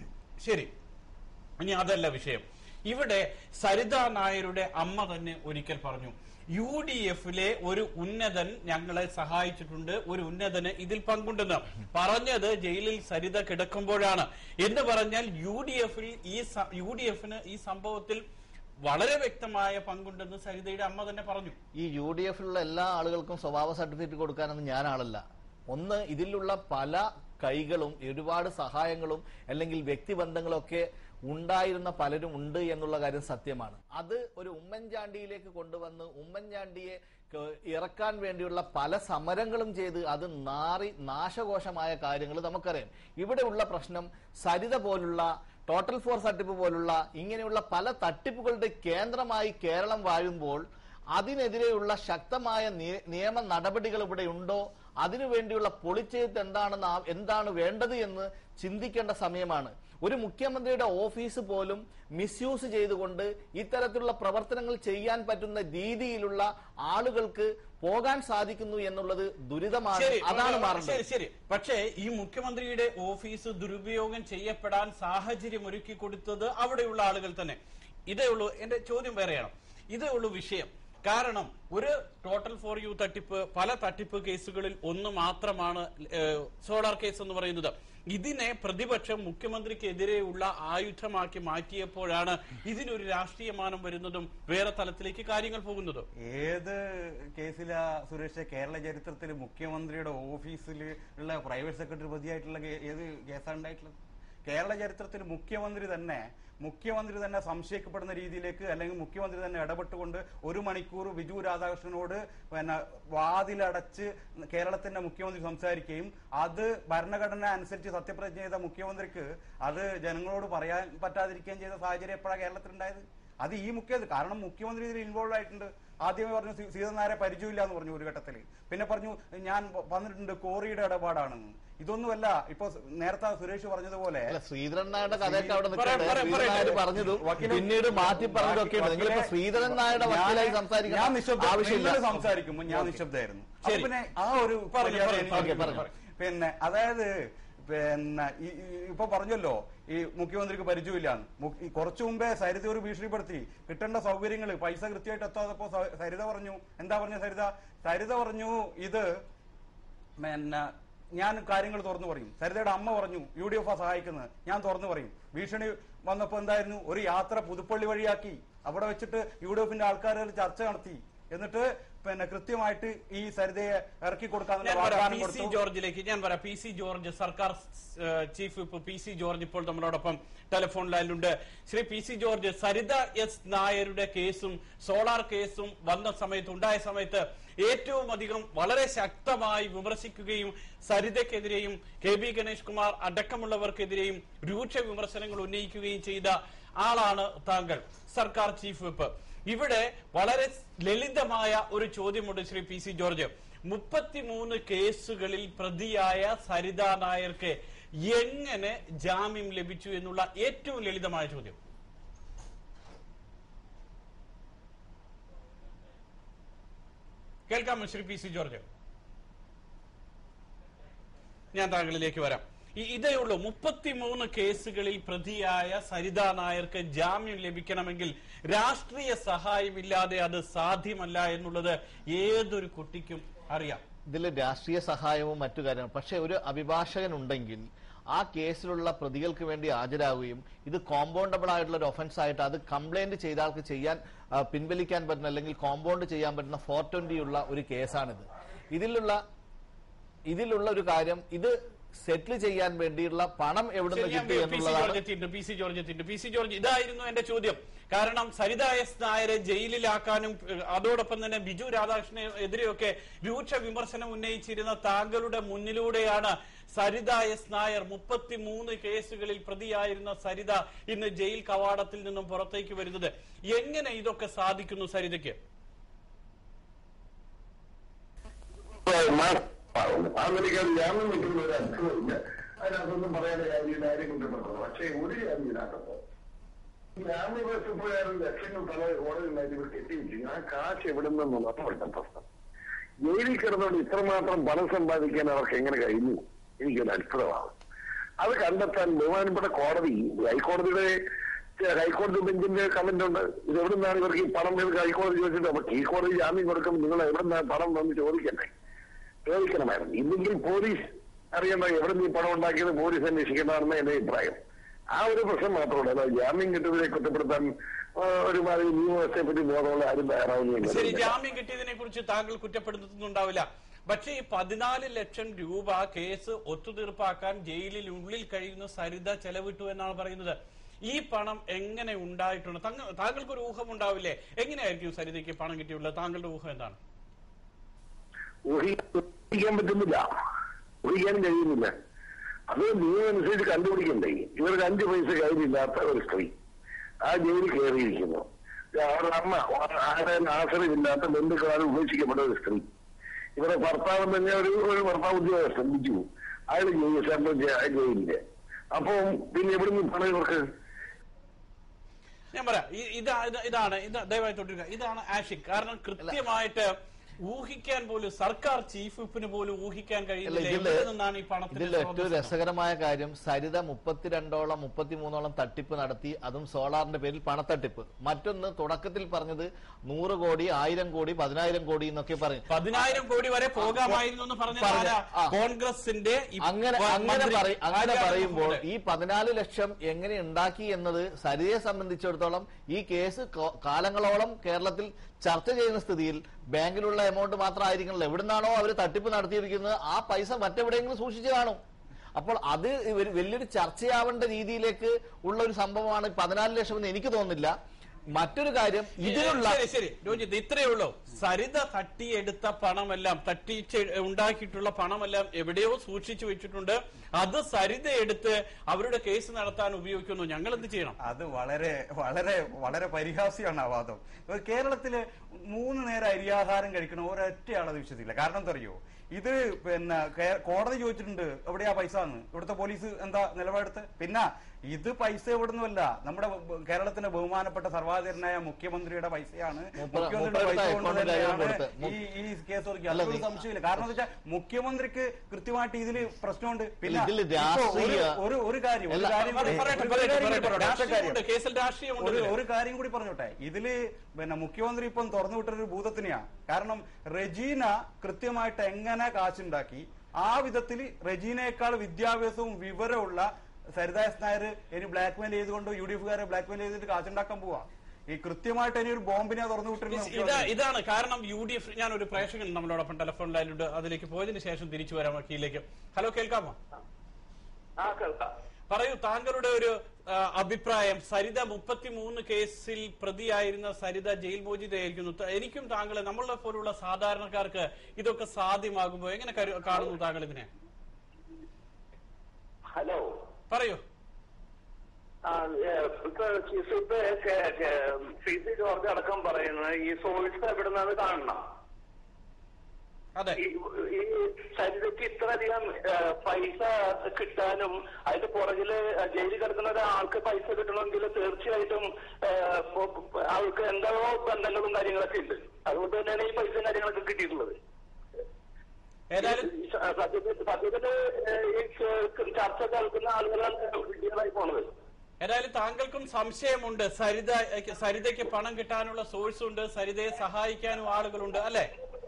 ശരി ഇനി അതല്ല വിഷയം ഇവിടെ സരിത നായരുടെ അമ്മ തന്നെ ഒരിക്കൽ പറഞ്ഞു യു ഡി എഫിലെ ഒരു ഉന്നതൻ ഞങ്ങളെ സഹായിച്ചിട്ടുണ്ട് ഒരു ഉന്നതന് ഇതിൽ പങ്കുണ്ടെന്ന് പറഞ്ഞത് ജയിലിൽ സരിത കിടക്കുമ്പോഴാണ് എന്ന് പറഞ്ഞാൽ യു ഡി എഫിൽ ഈ സ- യു ഡി എഫിന് ഈ സംഭവത്തിൽ വളരെ വ്യക്തമായ പങ്കുണ്ടെന്ന് സരിതയുടെ അമ്മ തന്നെ പറഞ്ഞു ഈ യു ഡി എഫിലുള്ള എല്ലാ ആളുകൾക്കും സ്വഭാവ സർട്ടിഫിക്കറ്റ് കൊടുക്കാനൊന്നും ഞാൻ ആളല്ല ഒന്ന് ഇതിലുള്ള പല കൈകളും ഒരുപാട് സഹായങ്ങളും അല്ലെങ്കിൽ വ്യക്തിബന്ധങ്ങളൊക്കെ ഉണ്ടായിരുന്ന പലരും ഉണ്ട് എന്നുള്ള കാര്യം സത്യമാണ് അത് ഒരു ഉമ്മൻചാണ്ടിയിലേക്ക് കൊണ്ടുവന്ന് ഉമ്മൻചാണ്ടിയെ ക- ഇറക്കാൻ വേണ്ടിയുള്ള പല സമരങ്ങളും ചെയ്ത് അത് നാറി നാശകോശമായ കാര്യങ്ങൾ നമുക്കറിയാം ഇവിടെയുള്ള പ്രശ്നം സരിത പോലുള്ള ടോട്ടൽ ഫോർ തട്ടിപ്പ് പോലുള്ള ഇങ്ങനെയുള്ള പല തട്ടിപ്പുകളുടെ കേന്ദ്രമായി കേരളം വാഴുമ്പോൾ അതിനെതിരെയുള്ള ശക്തമായ നിയ- നിയമ നടപടികൾ ഇവിടെ ഉണ്ടോ അതിനുവേണ്ടിയുള്ള പൊളിച്ചെഴുത്ത് എന്താണെന്ന് ആ- എന്താണ് വേണ്ടത് എന്ന് ചിന്തിക്കേണ്ട സമയമാണ് ഒരു മുഖ്യമന്ത്രിയുടെ ഓഫീസ് പോലും മിസ്യൂസ് ചെയ്തുകൊണ്ട് ഇത്തരത്തിലുള്ള പ്രവർത്തനങ്ങൾ ചെയ്യാൻ പറ്റുന്ന രീതിയിലുള്ള ആളുകൾക്ക് പോകാൻ സാധിക്കുന്നു എന്നുള്ളത് ദുരിതമാണ് ശരി അതാണ് ശരി മാറേണ്ടത് ശരി പക്ഷേ ഈ മുഖ്യമന്ത്രിയുടെ ഓഫീസ് ദുരുപയോഗം ചെയ്യപ്പെടാൻ സാഹചര്യം ഒരുക്കി കൊടുത്തത് അവിടെയുള്ള ആളുകൾ തന്നെ ഇതേ ഉള്ളൂ എന്റെ ചോദ്യം വേറെയാണ് ഇതേ ഉള്ളൂ വിഷയം കാരണം ഒരു ടോട്ടൽ ഫോർ യു തട്ടിപ്പ് പല തട്ടിപ്പ് കേസുകളിൽ ഒന്ന് മാത്രമാണ് ഏഹ്, സോളാർ കേസ് എന്ന് പറയുന്നത് ഇതിനെ പ്രതിപക്ഷം മുഖ്യമന്ത്രിക്കെതിരെയുള്ള ആയുധമാക്കി മാറ്റിയപ്പോഴാണ് ഇതിനൊരു രാഷ്ട്രീയ മാനം വരുന്നതും വേറെ തലത്തിലേക്ക് കാര്യങ്ങൾ പോകുന്നതും ഏത് കേസിലാ സുരേഷ് കേരള ചരിത്രത്തിൽ മുഖ്യമന്ത്രിയുടെ ഓഫീസിൽ ഉള്ള പ്രൈവറ്റ് സെക്രട്ടറി പ്രതിയായിട്ടുള്ള കേ- ഏത് കേസാണ് ഉണ്ടായിട്ടുള്ളത് കേരള ചരിത്രത്തിൽ മുഖ്യമന്ത്രി തന്നെ മുഖ്യമന്ത്രി തന്നെ സംശയിക്കപ്പെടുന്ന രീതിയിലേക്ക് അല്ലെങ്കിൽ മുഖ്യമന്ത്രി തന്നെ ഇടപെട്ടുകൊണ്ട് ഒരു മണിക്കൂർ ബിജു രാധാകൃഷ്ണനോട് പിന്നെ വാതിലടച്ച് കേരളത്തിന്റെ മുഖ്യമന്ത്രി സംസാരിക്കുകയും അത് ഭരണഘടന അനുസരിച്ച് സത്യപ്രതിജ്ഞ ചെയ്ത മുഖ്യമന്ത്രിക്ക് അത് ജനങ്ങളോട് പറയാൻ പറ്റാതിരിക്കുകയും ചെയ്ത സാഹചര്യം എപ്പോഴാണ് കേരളത്തിലുണ്ടായത് അത് ഈ മുഖ്യ കാരണം മുഖ്യമന്ത്രി ഇതിൽ ഇൻവോൾവ് ആയിട്ടുണ്ട് ആദ്യമേ പറഞ്ഞു സീ- സീതനാരെ പരിചയമില്ല എന്ന് പറഞ്ഞു ഒരു ഘട്ടത്തിൽ പിന്നെ പറഞ്ഞു ഞാൻ വ- വന്നിട്ടുണ്ട് കോറിയുടെ ഇടപാടാണെന്ന് ഇതൊന്നുമല്ല ഇപ്പൊ സ് നേരത്തെ സുരേഷ് പറഞ്ഞതുപോലെ അല്ല ശ്രീധരൻ നായരുടെ കഥയൊക്കെ അവിടെ പറയാം, നിൽക്കട്ടെ പറയാം, ശ്രീധരൻ നായർ പറയാം. പറഞ്ഞതും വക്കീലെ- പിന്നീട് മാറ്റി പറഞ്ഞതൊക്കെ ഉണ്ട് നിങ്ങളിപ്പോ വക്കീലെ- ശ്രീധരൻ നായരുടെ ഞാൻ- വക്കീലായി ഞാൻ സംസാരിക്കുന്ന നിശബ്ദ ആവശ്യമില്ല നിങ്ങൾ സംസാരിക്കുമ്പോൾ ഞാൻ നിശബ്ദമായിരുന്നു അപ്പൊ ശരി. പിന്നെ ആ ഒരു പറഞ്ഞു, മര്യാദ പറഞ്ഞു, എനിക്ക് പറഞ്ഞു, കിട്ടും. പറഞ്ഞു. പിന്നെ അതായത് പിന്നെ ഈ- ഈ- ഇപ്പൊ പറഞ്ഞല്ലോ ഈ മുഖ്യമന്ത്രിക്ക് പരിചയമില്ലാന്ന് മു- ഈ കുറച്ചു മുമ്പേ സരിത ഒരു ഭീഷണിപ്പെടുത്തി കിട്ടേണ്ട സൗകര്യങ്ങൾ പൈസ കൃത്യമായിട്ട് എത്താതപ്പോ സ- സരിത പറഞ്ഞു എന്താ പറഞ്ഞ സരിത സരിത പറഞ്ഞു ഇത് പിന്നെ ഞാൻ കാര്യങ്ങൾ തുറന്നു പറയും സരിതയുടെ അമ്മ പറഞ്ഞു യു ഡി എഫ് ആ സഹായിക്കുന്നത് ഞാൻ തുറന്നു പറയും ഭീഷണി വന്നപ്പോ എന്തായിരുന്നു ഒരു യാത്ര പുതുപ്പള്ളി വഴിയാക്കി അവിടെ വെച്ചിട്ട് യു ഡി എഫിന്റെ ആൾക്കാർ ചർച്ച നടത്തി എന്നിട്ട് പിന്നെ കൃത്യമായിട്ട് ഈ സരിതയെ ഇറക്കി കൊടുക്കാനുള്ള ഞാൻ പറയാം വാഗ്ദാനം പി സി കൊടുത്തു ജോർജിലേക്ക് ഞാൻ പറയാം പി സി ജോർജ് സർക്കാർ ഏഹ്, ചീഫ് ഇപ്പൊ പി സി ജോർജ് ഇപ്പോൾ നമ്മളോടൊപ്പം ടെലിഫോൺ ലൈനിലുണ്ട് Shri P C George Saritha S നായരുടെ കേസും സോളാർ കേസും വന്ന സമയത്ത് ഉണ്ടായ സമയത്ത് ഏറ്റവും അധികം വളരെ ശക്തമായി വിമർശിക്കുകയും സരിതയ്ക്കെതിരെയും കെ ബി ഗണേഷ് കുമാർ അടക്കമുള്ളവർക്കെതിരെയും രൂക്ഷ വിമർശനങ്ങൾ ഉന്നയിക്കുകയും ചെയ്ത ആളാണ് താങ്കൾ സർക്കാർ ചീഫ് വിപ്പ് ഇവിടെ വളരെ ലളിതമായ ഒരു ചോദ്യമുണ്ട് ശ്രീ പി സി ജോർജ് മുപ്പത്തിമൂന്ന് കേസുകളിൽ പ്രതിയായ സരിത നായർക്ക് എങ്ങനെ ജാമ്യം ലഭിച്ചു എന്നുള്ള ഏറ്റവും ലളിതമായ ചോദ്യം കേൾക്കാമോ ശ്രീ പി സി ജോർജ് ഞാൻ താങ്കളിലേക്ക് വരാം ഈ ഇതേ ഉള്ളൂ മുപ്പത്തിമൂന്ന് കേസുകളിൽ പ്രതിയായ സരിത നായർക്ക് ജാമ്യം ലഭിക്കണമെങ്കിൽ രാഷ്ട്രീയ സഹായമില്ലാതെ അത് സാധ്യമല്ല എന്നുള്ളത് ഏതൊരു കുട്ടിക്കും അറിയാം ഇതിൽ രാഷ്ട്രീയ സഹായവും മറ്റു കാര്യങ്ങളും പക്ഷെ ഒരു അഭിഭാഷകൻ ഉണ്ടെങ്കിൽ ആ കേസിലുള്ള പ്രതികൾക്ക് വേണ്ടി ഹാജരാകുകയും ഇത് കോമ്പൗണ്ടബിൾ ആയിട്ടുള്ള ഒരു ഒഫൻസ് ആയിട്ട് അത് കംപ്ലൈന്റ് ചെയ്ത ആൾക്ക് ചെയ്യാൻ ആ, പിൻവലിക്കാൻ പറ്റുന്ന അല്ലെങ്കിൽ കോമ്പൗണ്ട് ചെയ്യാൻ പറ്റുന്ന ഫോർ ട്വന്റി ഉള്ള ഒരു കേസാണിത് ഇതിലുള്ള ഇതിലുള്ള ഒരു കാര്യം ഇത് സെറ്റിൽ ചെയ്യാൻ വേണ്ടിയുള്ള പണം എവിടെ നിന്ന് ശരി, ഞാൻ കിട്ടി പി സി എന്നുള്ളതാണ് ജോർജ് എത്തിയിട്ടുണ്ട് പി സി ജോർജ് എത്തിയിട്ടുണ്ട് പി സി ജോർജ് ഇതായിരുന്നു എന്റെ ചോദ്യം കാരണം സരിത എസ് നായരെ ജയിലിലാക്കാനും ഏഹ്, അതോടൊപ്പം തന്നെ ബിജു രാധാകൃഷ്ണനെതിരെയൊക്കെ രൂക്ഷ വിമർശനം ഉന്നയിച്ചിരുന്ന താങ്കളുടെ മുന്നിലൂടെയാണ് സരിത എസ് നായർ മുപ്പത്തിമൂന്ന് കേസുകളിൽ പ്രതിയായിരുന്ന സരിത ഇന്ന് ജയിൽ കവാടത്തിൽ നിന്നും പുറത്തേക്ക് വരുന്നത് എങ്ങനെ ഇതൊക്കെ സാധിക്കുന്നു സരിതയ്ക്ക് അമേരിക്ക ജാമ്യം കിട്ടുന്ന ഒരു അർത്ഥമില്ല അതിനകത്തൊന്നും പറയാനുള്ള കാര്യമില്ല ആരെയും കുറ്റപ്പെടുന്നത് പക്ഷേ ഒരു കാര്യം ഇതിനകത്ത് ജാമ്യവശപ്പോയാലും ലക്ഷങ്ങൾ പല കോടതികളായിട്ട് ഇവർ കെട്ടിവെച്ചു ആ കാശ് എവിടെ നിന്നുള്ള പ്രശ്നം ജയിലിൽ കിടന്നുകൊണ്ട് ഇത്രമാത്രം പണം സമ്പാദിക്കാൻ അവർക്ക് എങ്ങനെ കഴിഞ്ഞു എനിക്കൊരു അത്ഭുതമാണ് അത് കണ്ടെത്താൻ ബഹുമാനപ്പെട്ട കോടതി ഹൈക്കോടതിയുടെ ഹൈക്കോടതി ബെഞ്ചിന്റെ കമന്റ് ഉണ്ട് ഇത് എവിടെ നിന്നാണ് ഇവർക്ക് ഈ പണം ഇവർക്ക് ഹൈക്കോടതി ചോദിച്ചിട്ട് അപ്പൊ ഈ കോടതി ജാമ്യം കൊടുക്കുമ്പോൾ നിങ്ങൾ എവിടെ നിന്നാണ് പണം വന്ന് ചോദിക്കണ്ടേ ചോദിക്കണമായിരുന്നു ഇല്ലെങ്കിൽ പോലീസ് അറിയണ്ട എവിടെ നിന്ന് ഈ പണം ഉണ്ടാക്കിയത് പോലീസ് അന്വേഷിക്കേണ്ടതാണെന്ന് എന്റെ അഭിപ്രായം ആ ഒരു പ്രശ്നം മാത്രമല്ല അല്ലാതെ ജാമ്യം കിട്ടുന്നതിനെ കുറ്റപ്പെടുത്താൻ ആ, ഒരുമാതിരി നിയമവ്യവസ്ഥയെ പറ്റി ബോധമുള്ള ആരും ശരി തയ്യാറാവുന്നില്ല ജാമ്യം കിട്ടിയതിനെ കുറിച്ച് താങ്കൾ കുറ്റപ്പെടുത്തുന്നുണ്ടാവില്ല പക്ഷേ ഈ പതിനാല് ലക്ഷം രൂപ കേസ് ഒത്തുതീർപ്പാക്കാൻ ജയിലിൽ ഉള്ളിൽ കഴിയുന്ന സരിത ചെലവിട്ടു എന്നാണ് പറയുന്നത് ഈ പണം എങ്ങനെ ഉണ്ടായിട്ടുണ്ട് താങ്കൾ താങ്കൾക്ക് ഒരു ഊഹം ഉണ്ടാവില്ലേ എങ്ങനെയായിരിക്കും സരിതയ്ക്ക് പണം കിട്ടിയുള്ളത് താങ്കളുടെ ഊഹം എന്താണ് ഊഹിക്കാൻ പറ്റുന്നില്ല ഊഹിക്കാനും കഴിയുന്നില്ല അത് നിയമം അനുസരിച്ച് കണ്ടുപിടിക്കണ്ടേ ഇവർക്ക് അഞ്ച് പൈസ കയ്യിലില്ലാത്ത ഒരു സ്ത്രീ ആ ജയിലിൽ കയറിയിരിക്കുന്നു അവരുടെ അമ്മ ആരുടെ ആശ്രയമില്ലാത്ത ബന്ധുക്കളാൽ ഉപേക്ഷിക്കപ്പെട്ട ഒരു സ്ത്രീ ഇവിടെ ഭർത്താവ് തന്നെ ഒരു ഒരു ഭർത്താവ് ഉദ്യോഗസ്ഥൻ ബിജു അയാൾ ജയിൽ സെൻട്രൽ ജെ- ജയിലില് അപ്പം പിന്നെ എവിടുന്ന് പണം ഇവർക്ക് ഞാൻ പറയാം ഈ- ഇതാ ഇത് ഇതാണ് ഇത് ദയവായി തൊട്ടിരിക്കുക ഇതാണ് ആഷിക് കാരണം കൃത്യമായിട്ട് ഊഹിക്കാൻ പോലും സർക്കാർ ചീഫ് വിപ്പിന് പോലും ഊഹിക്കാൻ അല്ല, കഴിയുന്നില്ല ഇതില് എവിടെ നിന്നാണ് ഈ പണത്തിന്റെ ഇതിൽ ഏറ്റവും സ്രോതസ്സ്? രസകരമായ കാര്യം സരിത മുപ്പത്തിരണ്ടോളം മുപ്പത്തിമൂന്നോളം തട്ടിപ്പ് നടത്തി അതും സോളാറിന്റെ പേരിൽ പണത്തട്ടിപ്പ് മറ്റൊന്ന് തുടക്കത്തിൽ പറഞ്ഞത് നൂറ് കോടി ആയിരം കോടി പതിനായിരം കോടി എന്നൊക്കെ പറഞ്ഞു പതിനായിരം കോടി വരെ പോകാമായിരുന്നു എന്ന് പറഞ്ഞത് പറഞ്ഞ- ആരാ? ആ. കോൺഗ്രസിന്റെ ഇപ്പ- അങ്ങനെ അങ്ങനെ മന്ത്രി പറയും അങ്ങനെ ആര്യാടൻ പറയുമ്പോൾ മുഹമ്മദ്. ഈ പതിനാല് ലക്ഷം എങ്ങനെ ഉണ്ടാക്കി എന്നത് സരിതയെ സംബന്ധിച്ചിടത്തോളം ഈ കേസ് കോ- കാലങ്ങളോളം കേരളത്തിൽ ചർച്ച ചെയ്യുന്ന സ്ഥിതിയിൽ ബാങ്കിലുള്ള എമൗണ്ട് മാത്രം ആയിരിക്കണല്ലോ എവിടുന്നാണോ അവർ തട്ടിപ്പ് നടത്തിയിരിക്കുന്നത് ആ പൈസ മറ്റെവിടെയെങ്കിലും സൂക്ഷിച്ചു കാണും അപ്പോൾ അത് ഒരു വലിയൊരു ചർച്ചയാവേണ്ട രീതിയിലേക്ക് ഉള്ള ഒരു സംഭവമാണ് പതിനാല് ലക്ഷം എന്ന് എനിക്ക് തോന്നുന്നില്ല മറ്റൊരു കാര്യം ഇതിനുള്ള ശരി ശരി രോജിത് ഇത്രയേ ഉള്ളൂ സരിത തട്ടിയെടുത്ത പണമെല്ലാം തട്ടിച്ച് ഉണ്ടാക്കിയിട്ടുള്ള പണമെല്ലാം എവിടെയോ സൂക്ഷിച്ചു വെച്ചിട്ടുണ്ട് അത് സരിത എടുത്ത് അവരുടെ കേസ് നടത്താൻ ഉപയോഗിക്കുന്നു ഞങ്ങൾ എന്ത് ചെയ്യണം അത് വളരെ വളരെ വളരെ പരിഹാസ്യമാണ് ആ വാദം ഇപ്പൊ കേരളത്തില് മൂന്ന് നേരം അരിയാഹാരം കഴിക്കണ ഒരൊറ്റയാളത് വിശ്വസിക്കില്ല കാരണം എന്താ അറിയോ ഇത് പിന്നെ കേ- കോടതി ചോദിച്ചിട്ടുണ്ട് എവിടെയാ പൈസ എന്ന് ഇവിടുത്തെ പോലീസ് എന്താ നിലപാടെടുത്ത് പിന്നെ ഇത് പൈസ എവിടുന്നുമല്ല നമ്മുടെ ബ- കേരളത്തിന്റെ ബഹുമാനപ്പെട്ട സർവാധികരനായ മുഖ്യമന്ത്രിയുടെ പൈസയാണ് മൂപ്പര- മുഖ്യമന്ത്രിയുടെ മൂപ്പരുടെ പൈസ കൊണ്ട് അക്കൗണ്ടിൽ അയാൾ തന്നെയാണ് കൊടുത്ത്. ഈ ഈ കേസ് ഒതുക്കിയത്. അല്ല, അതിലൊരു നീ- സംശയമില്ല കാരണം എന്താ വെച്ചാൽ മുഖ്യമന്ത്രിക്ക് കൃത്യമായിട്ട് ഇതില് പ്രശ്നമുണ്ട് പിന്നെ ഇതില് ഇപ്പോ രാഷ്ട്രീയ- ഒരു- ഒരു ഒരു കാര്യം ഒരു അല്ല, കാര്യം കൂടി- പറയട്ടെ, ഒരു പറയട്ടെ, കാര്യം കൂടി പറയട്ടെ. പറയട്ടെ. ഒറ്റ കാര്യം. രാഷ്ട്രീയമുണ്ട്, കേസിൽ രാഷ്ട്രീയമുണ്ട് ഒരു ഇതില്. ഒരു കാര്യം കൂടി പറഞ്ഞോട്ടെ ഇതില് പിന്നെ മുഖ്യമന്ത്രി ഇപ്പം തുറന്നു വിട്ടൊരു ഭൂതത്തിനെയാ കാരണം റെജീന കൃത്യമായിട്ട് എങ്ങനെ കാശുണ്ടാക്കി ആ വിധത്തിൽ റെജീനയേക്കാൾ വിദ്യാഭ്യാസവും വിവരമുള്ള സരിത എസ് നായർ ഇനി ബ്ലാക്ക്മെയിൽ ചെയ്തുകൊണ്ട് യു ഡി എഫുകാരെ ബ്ലാക്ക്മെയിൽ ചെയ്തിട്ട് കാശുണ്ടാക്കാൻ പോവാ ഈ കൃത്യമായിട്ട് ഇനി ഒരു ബോംബിനെ തുറന്നു വിട്ടിരുന്ന ഇതാ മുഖ്യമന്ത്രി. ഇതാണ് കാരണം യു ഡി എഫ് ഞാൻ ഒരു പ്രേക്ഷകൻ നമ്മളോടൊപ്പം ടെലിഫോൺ ലൈനിലുണ്ട് അതിലേക്ക് പോയതിനു ശേഷം തിരിച്ചു വരാം വക്കീലിലേക്ക് ഹലോ കേൾക്കാമോ ആ കേൾക്കാം പറയൂ താങ്കളുടെ ഒരു ആ, അഭിപ്രായം സരിത മുപ്പത്തിമൂന്ന് കേസിൽ പ്രതിയായിരുന്ന സരിത ജയിൽ മോചിതയായിരിക്കുന്നു ത- എനിക്കും താങ്കളെ നമ്മളെ പോലുള്ള സാധാരണക്കാർക്ക് ഇതൊക്കെ സാധ്യമാകുമ്പോൾ എങ്ങനെ കരു- കാണുന്നു താങ്കൾ ഇതിനെ ഹലോ പറയൂ ആ, ഏ, ഇപ്പൊ ചീഫ് ഇപ്പൊ കെ- കെ- പി സി ജോർജ് അടക്കം പറയുന്നത് ഈ സോഴ്സ് എവിടെ നിന്നാണ് കാണണം അതെ ഈ ഈ സരിതയ്ക്ക് ഇത്രയധികം ഏ, പൈസ കിട്ടാനും അതിന്റെ പുറകില് ജയിലിൽ കിടക്കുന്ന ഒരാൾക്ക് പൈസ കിട്ടണമെങ്കിൽ തീർച്ചയായിട്ടും ഏ, പൊ- പൊ- ആൾക്ക് എന്തോ ബന്ധങ്ങളും കാര്യങ്ങളൊക്കെ ഉണ്ട് അതുകൊണ്ട് തന്നെയാണ് ഈ പൈസയും കാര്യങ്ങളൊക്കെ കിട്ടിയിട്ടുള്ളത് ഏതായാലും ഈ സ- സത്യത്തിൽ സത്യത്തില് ഏ, ഈ ച- ചർച്ച കേൾക്കുന്ന ആളുകളാണ് വിഡ്ഢികളായി പോണത് ഏതായാലും താങ്കൾക്കും സംശയമുണ്ട് സരിത സരിതയ്ക്ക് പണം കിട്ടാനുള്ള സോഴ്സ് ഉണ്ട് സരിതയെ സഹായിക്കാനും ആളുകളുണ്ട് അല്ലെ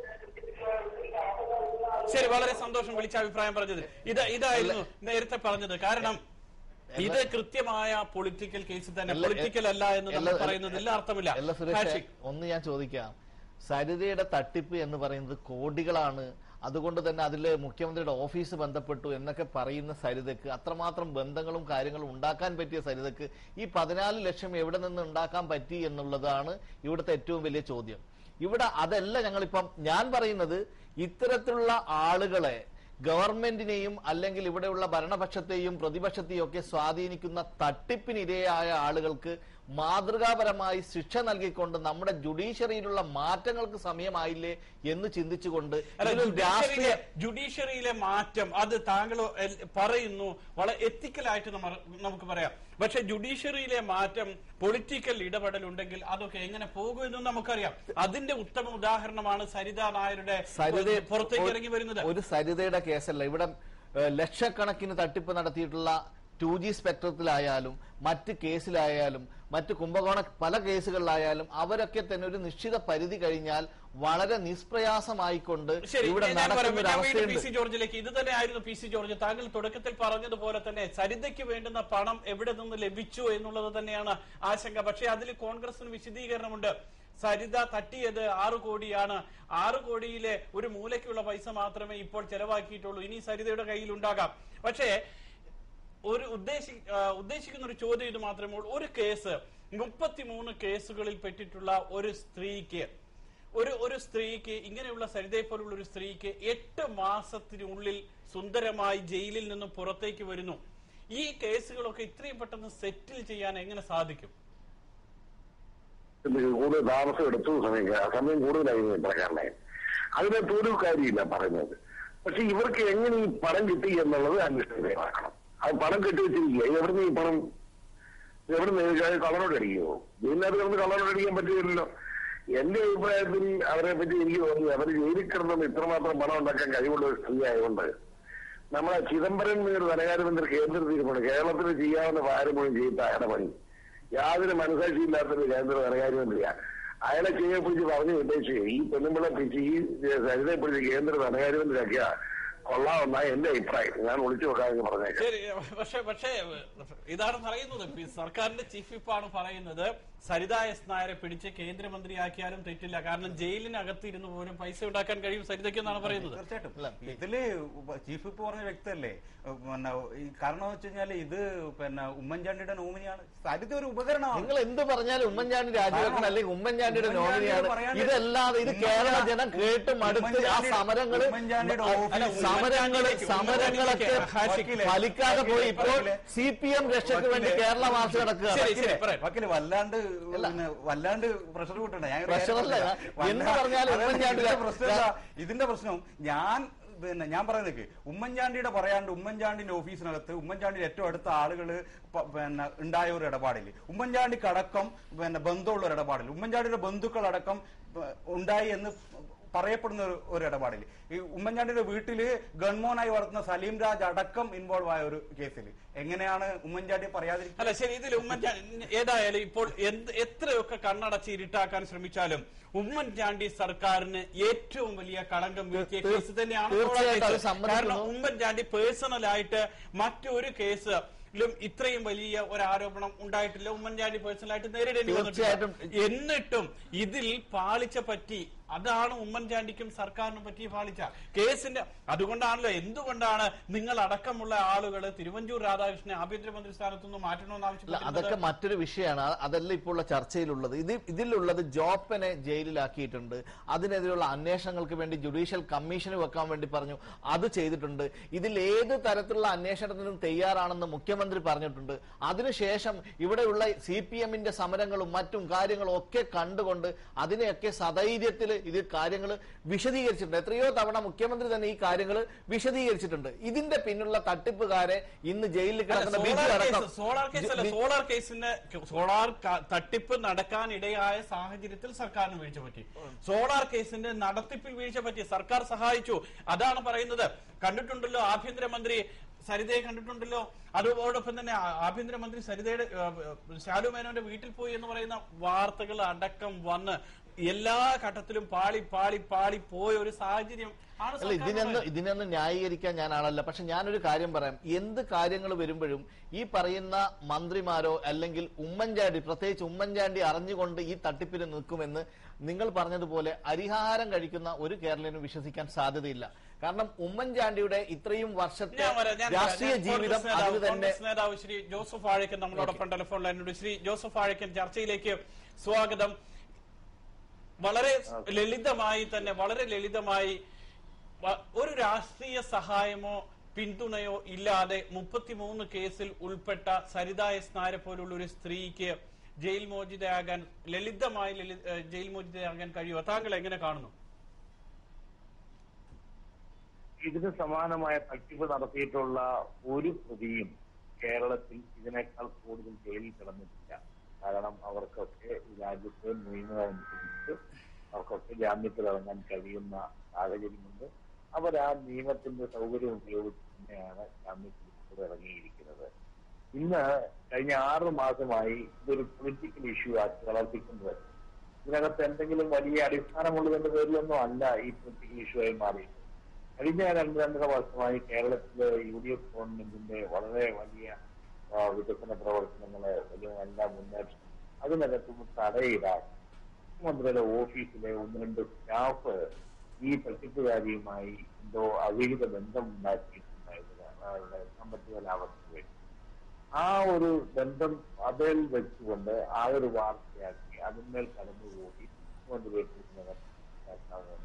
ശരി വളരെ സന്തോഷം വിളിച്ച അഭിപ്രായം പറഞ്ഞത് ഇത് ഇതായിരുന്നു നേരത്തെ പറഞ്ഞത് കാരണം ഇത് കൃത്യമായ പൊളിറ്റിക്കൽ കേസ് തന്നെ എല്ലാ- പൊളിറ്റിക്കൽ അല്ല എന്ന് നമ്മൾ എല്ലാ- പറയുന്നതിൽ എല്ലാ അർത്ഥമില്ല എല്ലാ സുരേഷ് ഹാഷിക്, ഒന്ന് ഞാൻ ചോദിക്കാം സരിതയുടെ തട്ടിപ്പ് എന്ന് പറയുന്നത് കോടികളാണ് അതുകൊണ്ട് തന്നെ അതിൽ മുഖ്യമന്ത്രിയുടെ ഓഫീസ് ബന്ധപ്പെട്ടു എന്നൊക്കെ പറയുന്ന സരിതയ്ക്ക് അത്രമാത്രം ബന്ധങ്ങളും കാര്യങ്ങളും ഉണ്ടാക്കാൻ പറ്റിയ സരിതയ്ക്ക് ഈ പതിനാല് ലക്ഷം എവിടെ നിന്ന് ഉണ്ടാക്കാൻ പറ്റി എന്നുള്ളതാണ് ഇവിടുത്തെ ഏറ്റവും വലിയ ചോദ്യം ഇവിടെ അതല്ല ഞങ്ങളിപ്പം ഞാൻ പറയുന്നത് ഇത്തരത്തിലുള്ള ആളുകളെ ഗവൺമെന്റിനെയും അല്ലെങ്കിൽ ഇവിടെയുള്ള ഭരണപക്ഷത്തെയും പ്രതിപക്ഷത്തെയും ഒക്കെ സ്വാധീനിക്കുന്ന തട്ടിപ്പിനിരയായ ആളുകൾക്ക് മാതൃകാപരമായി ശിക്ഷ നൽകിക്കൊണ്ട് നമ്മുടെ ജുഡീഷ്യറിയിലുള്ള മാറ്റങ്ങൾക്ക് സമയമായില്ലേ എന്ന് ചിന്തിച്ചുകൊണ്ട് അല്ല, ഇതിലും രാഷ്ട്രീയ ജുഡീഷ്യറിയിലെ- ജുഡീഷ്യറിയിലെ മാറ്റം അത് താങ്കൾ എൽ- പറയുന്നു വളരെ എത്തിക്കലായിട്ട് നമ്മ- നമുക്ക് പറയാം പക്ഷെ ജുഡീഷ്യറിയിലെ മാറ്റം പൊളിറ്റിക്കൽ ഇടപെടൽ ഉണ്ടെങ്കിൽ അതൊക്കെ എങ്ങനെ പോകുമെന്നും നമുക്കറിയാം അതിന്റെ ഉത്തമ ഉദാഹരണമാണ് സരിത നായരുടെ സരിത പുറത്തേക്ക് ഇറങ്ങി വരുന്നത് ഒരു സരിതയുടെ കേസല്ല ഇവിടെ ഏഹ്, ലക്ഷക്കണക്കിന് തട്ടിപ്പ് നടത്തിയിട്ടുള്ള ടു ജി സ്പെക്ട്രത്തിലായാലും മറ്റ് കേസിലായാലും മറ്റ് കുംഭകോണ പല കേസുകളിലായാലും അവരൊക്കെ തന്നെ ഒരു നിശ്ചിത പരിധി കഴിഞ്ഞാൽ വളരെ നിഷ്പ്രയാസമായിക്കൊണ്ട് ശരി ഇവിടെ ഞാൻ പറയാം. നടക്കുന്ന ഒരു ഞാൻ വീണ്ടും പി അവസ്ഥയുണ്ട് സി ജോർജിലേക്ക് ഇത് തന്നെയായിരുന്നു പി സി ജോർജ് താങ്കൾ തുടക്കത്തിൽ പറഞ്ഞതുപോലെ തന്നെ സരിതയ്ക്ക് വേണ്ടുന്ന പണം എവിടെ നിന്ന് ലഭിച്ചു എന്നുള്ളത് തന്നെയാണ് ആശങ്ക പക്ഷേ അതിൽ കോൺഗ്രസിന് വിശദീകരണമുണ്ട് സരിത തട്ടിയത് ആറു കോടിയാണ് ആറു കോടിയിലെ ഒരു മൂലയ്ക്കുള്ള പൈസ മാത്രമേ ഇപ്പോൾ ചെലവാക്കിയിട്ടുള്ളൂ ഇനി സരിതയുടെ കയ്യിൽ ഉണ്ടാകാം പക്ഷേ ഒരു ഉദ്ദേശി ആ, ഉദ്ദേശിക്കുന്ന ഒരു ചോദ്യം ഇത് മാത്രമേ ഉള്ളൂ ഒരു കേസ് മുപ്പത്തിമൂന്ന് കേസുകളിൽ പെട്ടിട്ടുള്ള ഒരു സ്ത്രീക്ക് ഒരു ഒരു സ്ത്രീക്ക് ഇങ്ങനെയുള്ള സരിതയെ പോലുള്ള ഒരു സ്ത്രീക്ക് എട്ട് മാസത്തിനുള്ളിൽ സുന്ദരമായി ജയിലിൽ നിന്നും പുറത്തേക്ക് വരുന്നു ഈ കേസുകളൊക്കെ ഇത്രയും പെട്ടെന്ന് സെറ്റിൽ ചെയ്യാൻ എങ്ങനെ സാധിക്കും ഇത് കൂടുതൽ താമസം എടുത്തു സമയം സമയം കൂടുതലായി പ്രകാരനെ അതിനകത്ത് ഒരു കാര്യമില്ല പറയുന്നത് പക്ഷെ ഇവർക്ക് എങ്ങനെ ഈ പണം കിട്ടി എന്നുള്ളത് അന്വേഷണം അത് പണം കെട്ടി വെച്ചിരിക്കുക എവിടുന്ന് ഈ പണം എവിടുന്ന് കള്ളനോട് അടിക്കുമോ ഇതിനകത്ത് കിടന്ന് കള്ളനോട് അടിക്കാൻ പറ്റില്ലല്ലോ എന്റെ അഭിപ്രായത്തിൽ അവരെ പറ്റി എനിക്ക് തോന്നി അവർ ജയിലിൽ കിടന്നത് ഇത്രമാത്രം പണം ഉണ്ടാക്കാൻ കഴിവുള്ള ഒരു സ്ത്രീ ആയതുകൊണ്ട് നമ്മളെ ചിദംബരം എന്നൊരു ധനകാര്യമന്ത്രി കേന്ദ്രത്തിരിപ്പുണ്ട് കേരളത്തിൽ ചെയ്യാവുന്ന ഭാരം മുഴുവൻ ചെയ്ത അയാളുടെ പണി യാതൊരു മനസാക്ഷിയില്ലാത്തൊരു കേന്ദ്ര ധനകാര്യമന്ത്രിയാ അയാളെ ചെയ്യാൻ പിടിച്ച് പറഞ്ഞു വിട്ടേച്ച് ഈ പെണ്ണുമ്പിളെ പിടിച്ച് ഈ സരിതയെ പിടിച്ച് കേന്ദ്ര ധനകാര്യമന്ത്രിയാക്കിയ കൊള്ളാമെന്നാ എന്റെ അഭിപ്രായം ഞാൻ ഒളിച്ചു വെക്കാമെന്ന് പറഞ്ഞേക്കാം ശരി പക്ഷെ പക്ഷേ ഇതാണ് പറയുന്നത് പി- സർക്കാരിന്റെ ചീഫ് വിപ്പാണ് പറയുന്നത് സരിത എസ് നായരെ പിടിച്ച് കേന്ദ്രമന്ത്രിയാക്കിയാലും തെറ്റില്ല കാരണം ജയിലിനകത്ത് ഇരുന്ന് പോലും പൈസ ഉണ്ടാക്കാൻ കഴിയും സരിതയ്ക്ക് എന്നാണ് പറയുന്നത് തീർച്ചയായിട്ടും ഇതില് ഉപ- ചീഫ് വിപ്പ് പറഞ്ഞ വ്യക്തമല്ലേ ഉം, പിന്നെ ഈ കാരണം എന്ന് വെച്ച് കഴിഞ്ഞാല് ഇത് പിന്നെ ഉമ്മൻചാണ്ടിയുടെ നോമിനിയാണ് സരിത ഒരു ഉപകരണമാണ് നിങ്ങൾ എന്ത് പറഞ്ഞാലും ഉമ്മൻചാണ്ടി രാജിവെക്കണം അല്ലെങ്കിൽ ഉമ്മൻചാണ്ടിയുടെ ഉമ്മൻചാണ്ടിയുടെ നോമിനിയാണ് പറയാണ്ട് ഇതല്ലാതെ ഇത് കേരള ജനം കേട്ട് മടുത്ത് ആ ഉമ്മൻചാണ്ടി- സമരങ്ങള് ഉമ്മൻചാണ്ടിയുടെ അല്ല, ഓഫീസ് സമരങ്ങള് സമരങ്ങളൊക്കെ വക്കീലെ, ഫലിക്കാതെ പോയി ഇപ്പോൾ വക്കീലെ, സി പി എം രക്ഷയ്ക്ക് വേണ്ടി വക്കീലെ, കേരള മാർച്ച് നടക്കുകയാണ് ശരി, ശരി, പറയാം. വക്കീല് വല്ലാണ്ട് പിന്നെ വല്ലാണ്ട് പ്രഷർ കൂട്ടണ്ട ഞാൻ ഒരു Pressure കാര്യം അല്ല, പറയാം. എന്ത് വല്ലാ- പറഞ്ഞാലും അതായത് ഉമ്മൻചാണ്ടി ഇതിന്റെ പ്രശ്നം എന്താ? ഇതിന്റെ പ്രശ്നം ഞാൻ പിന്നെ ഞാൻ പറയുന്നത് ഉമ്മൻചാണ്ടിയുടെ പറയാണ്ട് ഉമ്മൻചാണ്ടിന്റെ ഓഫീസിനകത്ത് ഉമ്മൻചാണ്ടിയുടെ ഏറ്റവും അടുത്ത ആളുകൾ പിന്നെ ഉണ്ടായ ഒരു ഇടപാടിൽ ഉമ്മൻചാണ്ടിക്കടക്കം പിന്നെ ബന്ധമുള്ള ഒരു ഇടപാടിൽ ഉമ്മൻചാണ്ടിയുടെ ബന്ധുക്കളടക്കം ഏഹ്, ഉണ്ടായി എന്ന് പറയപ്പെടുന്ന ഒരു- ഒരു ഇടപാടിൽ ഈ ഉമ്മൻചാണ്ടിയുടെ വീട്ടില് ഗൺമോനായി വളർത്തുന്ന സലീം രാജ് അടക്കം ഇൻവോൾവ് ആയ ഒരു കേസിൽ എങ്ങനെയാണ് ഉമ്മൻചാണ്ടി പറയാതിരിക്കുന്നത് അല്ല ശരി ഇതിൽ ഉമ്മൻചാണ്ടി ഏതായാലും ഇപ്പോൾ എന്ത് എത്രയൊക്കെ കണ്ണടച്ച് ഇരുട്ടാക്കാൻ ശ്രമിച്ചാലും ഉമ്മൻചാണ്ടി സർക്കാരിന് ഏറ്റവും വലിയ കളങ്കം വീഴ്ത്തിയ തീർ- കേസ് തന്നെയാണ് തീർച്ചയായിട്ടും കോടതി അത് കേസ്. സമ്മതിക്കുന്നു. കാരണം ഉമ്മൻചാണ്ടി പേഴ്സണലായിട്ട് മറ്റൊരു കേസ് ലും ഇത്രയും വലിയ ഒരു ആരോപണം ഉണ്ടായിട്ടില്ല ഉമ്മൻചാണ്ടി പേഴ്സണലായിട്ട് നേരിടേണ്ടി തീർച്ചയായിട്ടും. വന്നിട്ടില്ല എന്നിട്ടും ഇതിൽ പാളിച്ച പറ്റി അതാണ് ഉമ്മൻചാണ്ടിക്കും സർക്കാരിനും പറ്റിയ പാളിച്ച കേസിന്റെ അതുകൊണ്ടാണല്ലോ എന്തുകൊണ്ടാണ് നിങ്ങൾ അടക്കമുള്ള ആളുകൾ തിരുവഞ്ചൂർ രാധാകൃഷ്ണനെ ആഭ്യന്തരമന്ത്രി സ്ഥാനത്തുനിന്ന് മാറ്റണമെന്ന് അല്ല അതൊക്കെ ആവശ്യപ്പെട്ടത് മറ്റൊരു വിഷയമാണ് അ- അതല്ല ഇപ്പോൾ ഉള്ള ചർച്ചയിലുള്ളത് ഇത് ഇതിലുള്ളത് ജോപ്പനെ ജയിലിലാക്കിയിട്ടുണ്ട് അതിനെതിരെയുള്ള അന്വേഷണങ്ങൾക്ക് വേണ്ടി ജുഡീഷ്യൽ കമ്മീഷന് വെക്കാൻ വേണ്ടി പറഞ്ഞു അത് ചെയ്തിട്ടുണ്ട് ഇതിൽ ഏത് തരത്തിലുള്ള അന്വേഷണത്തിനും തയ്യാറാണെന്ന് മുഖ്യമന്ത്രി പറഞ്ഞിട്ടുണ്ട് അതിനുശേഷം ഇവിടെയുള്ള സി പി എമ്മിന്റെ സമരങ്ങളും മറ്റും കാര്യങ്ങളും ഒക്കെ കണ്ടുകൊണ്ട് അതിനെയൊക്കെ സധൈര്യത്തിൽ ഇത് കാര്യങ്ങൾ വിശദീകരിച്ചിട്ടുണ്ട് എത്രയോ തവണ മുഖ്യമന്ത്രി തന്നെ ഈ കാര്യങ്ങൾ വിശദീകരിച്ചിട്ടുണ്ട് ഇതിന്റെ പിന്നിലുള്ള തട്ടിപ്പുകാരെ ഇന്ന് ജയിലിൽ അല്ല, കിടക്കുന്ന ബിജു സോളാർ അടക്കം കേസ് സോളാർ കേസ് അല്ല ബി- സോളാർ കേസിന് സോളാർ ക- തട്ടിപ്പ് നടക്കാൻ ഇടയായ സാഹചര്യത്തിൽ സർക്കാരിന് വീഴ്ച പറ്റി സോളാർ കേസിന്റെ നടത്തിപ്പിൽ വീഴ്ച പറ്റി സർക്കാർ സഹായിച്ചു അതാണ് പറയുന്നത് കണ്ടിട്ടുണ്ടല്ലോ ആഭ്യന്തരമന്ത്രി സരിതയെ കണ്ടിട്ടുണ്ടല്ലോ അതോടൊപ്പം തന്നെ ആ- ആഭ്യന്തരമന്ത്രി സരിതയുടെ ആ, ആ, ശാലു മേനോന്റെ വീട്ടിൽ പോയി എന്ന് പറയുന്ന വാർത്തകൾ അടക്കം വന്ന് എല്ലാ ഘട്ടത്തിലും പാളി പാളി പാളി പോയ ഒരു സാഹചര്യം ആണ് അല്ല സർക്കാരിനുണ്ടായത്. ഇതിനൊന്നും ഇതിനൊന്നും ന്യായീകരിക്കാൻ ഞാൻ ആളല്ല പക്ഷെ ഞാനൊരു കാര്യം പറയാം എന്ത് കാര്യങ്ങൾ വരുമ്പോഴും ഈ പറയുന്ന മന്ത്രിമാരോ അല്ലെങ്കിൽ ഉമ്മൻചാണ്ടി പ്രത്യേകിച്ച് ഉമ്മൻചാണ്ടി അറിഞ്ഞുകൊണ്ട് ഈ തട്ടിപ്പിന് നിൽക്കുമെന്ന് നിങ്ങൾ പറഞ്ഞതുപോലെ അരിഹാരം കഴിക്കുന്ന ഒരു കേരളീയനും വിശ്വസിക്കാൻ സാധ്യതയില്ല കാരണം ഉമ്മൻചാണ്ടിയുടെ ഇത്രയും വർഷത്തെ ഞാൻ വരാം, ഞാൻ വരാം. രാഷ്ട്രീയ ഞാൻ ജീവിതം കോൺഗ്രസ് നേതാവ്- അത് തന്നെ കോൺഗ്രസ് നേതാവ് ശ്രീ ജോസഫ് ആഴക്കൻ നമ്മളോടൊപ്പം ടെലിഫോൺ ലൈനിലുണ്ട് ശ്രീ ജോസഫ് ആഴക്കൻ ചർച്ചയിലേക്ക് സ്വാഗതം വളരെ ലളിതമായി തന്നെ വളരെ ലളിതമായി വ- ഒരു രാഷ്ട്രീയ സഹായമോ പിന്തുണയോ ഇല്ലാതെ മുപ്പത്തിമൂന്ന് കേസിൽ ഉൾപ്പെട്ട സരിത എസ് നായരെ പോലുള്ള ഒരു സ്ത്രീക്ക് ജയിൽ മോചിതയാകാൻ ലളിതമായി ലളി- ഏഹ് ജയിൽ മോചിതയാകാൻ കഴിയുമോ താങ്കൾ എങ്ങനെ കാണുന്നു ഇതിന് സമാനമായ തട്ടിപ്പ് നടത്തിയിട്ടുള്ള ഒരു പ്രതിയും കേരളത്തിൽ ഇതിനേക്കാൾ കൂടുതൽ ജയിലിൽ കിടന്നിട്ടില്ല കാരണം അവർക്കൊക്കെ ഈ രാജ്യത്തെ നിയമം അനുസരിച്ച് അവർക്കൊക്കെ ജാമ്യത്തിൽ ഇറങ്ങാൻ കഴിയുന്ന സാഹചര്യമുണ്ട് അവർ ആ നിയമത്തിന്റെ സൗകര്യം ഉപയോഗിച്ച് തന്നെയാണ് ജാമ്യത്തിൽ ഇപ്പോൾ ഇറങ്ങിയിരിക്കുന്നത് ഇന്ന് കഴിഞ്ഞ ആറ് മാസമായി ഇതൊരു പൊളിറ്റിക്കൽ ഇഷ്യൂ ആക്കി വളർത്തിക്കുന്നത് ഇതിനകത്ത് എന്തെങ്കിലും വലിയ അടിസ്ഥാനമുള്ളതിന്റെ പേരിലൊന്നും അല്ല ഈ പൊളിറ്റിക്കൽ ഇഷ്യൂ ആയി മാറിയത് കഴിഞ്ഞ രണ്ട് രണ്ടര വർഷമായി കേരളത്തിലെ യു ഡി എഫ് ഗവൺമെന്റിന്റെ വളരെ വലിയ ആ, വികസന പ്രവർത്തനങ്ങള് വലിയ നല്ല മുന്നേറ്റം അതിനകത്തും തടയിടാൻ മുഖ്യമന്ത്രിയുടെ ഓഫീസിലെ ഒന്ന് രണ്ട് സ്റ്റാഫ് ഈ തട്ടിപ്പുകാരിയുമായി എന്തോ അവിഹിത ബന്ധം ഉണ്ടാക്കിയിട്ടുണ്ടായിരുന്നു അവരുടെ സാമ്പത്തിക ലാഭത്തിന് വേണ്ടി ആ ഒരു ബന്ധം അതിൽ വെച്ചുകൊണ്ട് ആ ഒരു വാർത്തയാക്കി അതിന്മേൽ കടന്നുകൂടി മുഖ്യമന്ത്രിയെ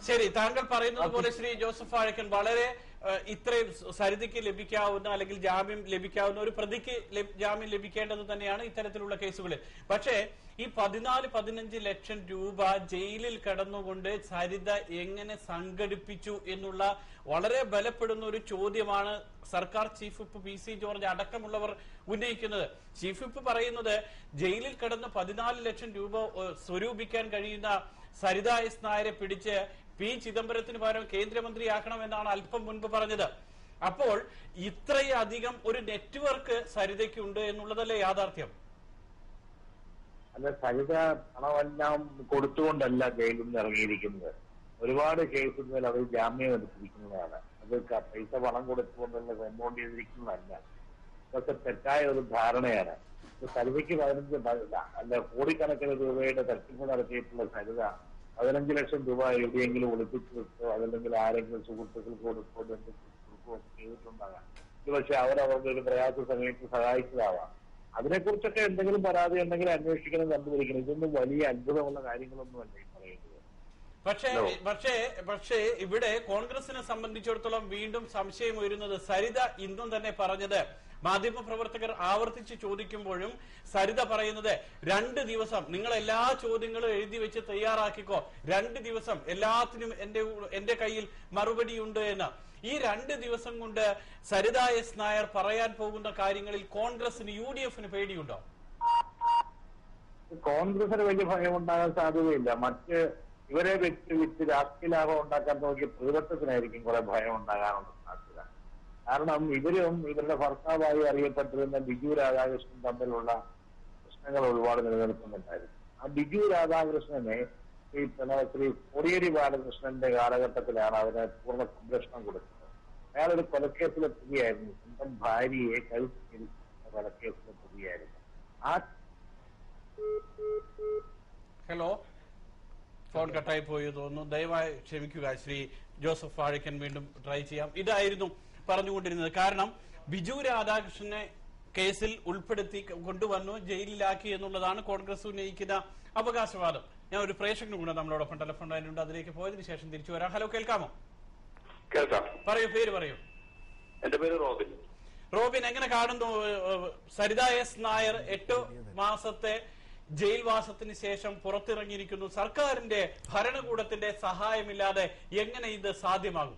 ശരി താങ്കൾ പറയുന്നത് പോലെ ശ്രീ ജോസഫ് ആഴക്കൻ വളരെ ഏഹ്, ഇത്രയും സ- സരിതയ്ക്ക് ലഭിക്കാവുന്ന അല്ലെങ്കിൽ ജാമ്യം ലഭിക്കാവുന്ന ഒരു പ്രതിക്ക് ലഭ്- ജാമ്യം ലഭിക്കേണ്ടത് തന്നെയാണ് ഇത്തരത്തിലുള്ള കേസുകളിൽ പക്ഷേ ഈ പതിനാല് പതിനഞ്ച് ലക്ഷം രൂപ ജയിലിൽ കിടന്നുകൊണ്ട് സരിത എങ്ങനെ സംഘടിപ്പിച്ചു എന്നുള്ള വളരെ ബലപ്പെടുന്ന ഒരു ചോദ്യമാണ് സർക്കാർ chief whip P C George അടക്കമുള്ളവർ ഉന്നയിക്കുന്നത് ചീഫ് വിപ്പ് പറയുന്നത് ജയിലിൽ കിടന്ന് പതിനാല് ലക്ഷം രൂപ ഏഹ്, സ്വരൂപിക്കാൻ കഴിയുന്ന സരിത എസ് നായരെ പിടിച്ച് പി ചിദംബരത്തിന് പകരം കേന്ദ്രമന്ത്രിയാക്കണമെന്നാണ് അല്പം മുൻപ് പറഞ്ഞത് അപ്പോൾ ഇത്രയധികം ഒരു നെറ്റ്വർക്ക് സരിതയ്ക്കുണ്ട് എന്നുള്ളതല്ലേ യാഥാർത്ഥ്യം അല്ല സരിത പണമെല്ലാം കൊടുത്തുകൊണ്ടല്ല ജയിലിൽ നിന്ന് ഇറങ്ങിയിരിക്കുന്നത് ഒരുപാട് കേസുകളിൽ അവർ ജാമ്യം എടുത്തിരിക്കുന്നതാണ് അത് ക- പൈസ പണം കൊടുത്തുകൊണ്ടുള്ള കമ്പൗണ്ട് ചെയ്തിരിക്കുന്നതല്ല ഇതൊക്കെ തെറ്റായ ഒരു ധാരണയാണ് ഇത് സരിതയ്ക്ക് പതിനഞ്ച് പ- അല്ല കോടിക്കണക്കിന് രൂപയുടെ തട്ടിപ്പ് നടത്തിയിട്ടുള്ള സരിത പതിനഞ്ച് ലക്ഷം രൂപ എവിടെയെങ്കിലും ഒളിപ്പിച്ചു വെച്ചോ അതല്ലെങ്കിൽ ആരെങ്കിലും സുഹൃത്തുക്കൾക്ക് കൊടുക്കോ ബന്ധുക്കൾക്ക് കൊടുക്കോ ചെയ്തിട്ടുണ്ടാകാം ഇത് പക്ഷെ അവരവരുടെ ഒരു പ്രയാസ സമയത്ത് സഹായിച്ചതാവാം അതിനെക്കുറിച്ചൊക്കെ എന്തെങ്കിലും പരാതി ഉണ്ടെങ്കിൽ അന്വേഷിക്കണം കണ്ടുപിടിക്കണം ഇതൊന്നും വലിയ അത്ഭുതമുള്ള കാര്യങ്ങളൊന്നുമല്ല ഈ പറയുന്നത് പക്ഷേ പക്ഷേ പക്ഷേ ഇവിടെ കോൺഗ്രസിനെ സംബന്ധിച്ചിടത്തോളം വീണ്ടും സംശയം ഉയരുന്നത് സരിത ഇന്നും തന്നെ പറഞ്ഞത് മാധ്യമ പ്രവർത്തകർ ആവർത്തിച്ച് ചോദിക്കുമ്പോഴും സരിത പറയുന്നത് രണ്ട് ദിവസം നിങ്ങൾ എല്ലാ ചോദ്യങ്ങളും എഴുതി വെച്ച് തയ്യാറാക്കിക്കോ രണ്ട് ദിവസം എല്ലാത്തിനും എന്റെ കൂ- എന്റെ കയ്യിൽ മറുപടിയുണ്ട് എന്ന് ഈ രണ്ട് ദിവസം കൊണ്ട് സരിത എസ് നായർ പറയാൻ പോകുന്ന കാര്യങ്ങളിൽ കോൺഗ്രസിന് യു ഡി എഫിന് പേടിയുണ്ടോ കോൺഗ്രസിന് വലിയ ഭയം ഉണ്ടാകാൻ സാധ്യതയില്ല മറ്റ് ഇവരെ വെച്ച് വിറ്റ് രാഷ്ട്രീയ ലാഭം ഉണ്ടാക്കാൻ നോക്കിയ പ്രതിപക്ഷത്തിനായിരിക്കും കുറെ ഭയം ഉണ്ടാകാനുള്ള സാധ്യത കാരണം ഇവരും ഇവരുടെ ഭർത്താവായി അറിയപ്പെട്ടിരുന്ന ബിജു രാധാകൃഷ്ണൻ തമ്മിലുള്ള പ്രശ്നങ്ങൾ ഒരുപാട് നിലനിൽക്കുന്നുണ്ടായിരുന്നു ആ ബിജു രാധാകൃഷ്ണനെ ഈ പിന്നെ ശ്രീ കോടിയേരി ബാലകൃഷ്ണന്റെ കാലഘട്ടത്തിലാണ് അവന് പൂർണ്ണ സംരക്ഷണം കൊടുത്തത് അയാളൊരു കൊലക്കേസിലെ പ്രതിയായിരുന്നു സ്വന്തം ഭാര്യയെ കഴുത്തിൽ കൊലക്കേസിലെ പ്രതിയായിരുന്നു ആ ഹലോ ഫോൺ കട്ടായി പോയി തോന്നുന്നു ദയവായി ക്ഷമിക്കുക ശ്രീ ജോസഫ് വാഴക്കൻ വീണ്ടും ട്രൈ ചെയ്യാം ഇതായിരുന്നു പറഞ്ഞുകൊണ്ടിരുന്നത് കാരണം ബിജു രാധാകൃഷ്ണനെ കേസിൽ ഉൾപ്പെടുത്തി കൊണ്ടുവന്നു ജയിലിലാക്കി എന്നുള്ളതാണ് കോൺഗ്രസ് ഉന്നയിക്കുന്ന അവകാശവാദം ഞാൻ ഒരു പ്രേക്ഷകനും കൂടെ നമ്മളോടൊപ്പം ടെലിഫോൺ ലൈനുണ്ട് അതിലേക്ക് പോയതിനു ശേഷം തിരിച്ചു വരാം ഹലോ കേൾക്കാമോ കേൾക്കാം പറയൂ പേര് പറയൂ എന്റെ പേര് റോബിൻ റോബിൻ എങ്ങനെ കാണുന്നു ഏഹ്, സരിത എസ് നായർ എട്ട് മാസത്തെ ജയിൽവാസത്തിന് ശേഷം പുറത്തിറങ്ങിയിരിക്കുന്നു സർക്കാരിന്റെ ഭരണകൂടത്തിന്റെ സഹായമില്ലാതെ എങ്ങനെ ഇത് സാധ്യമാകും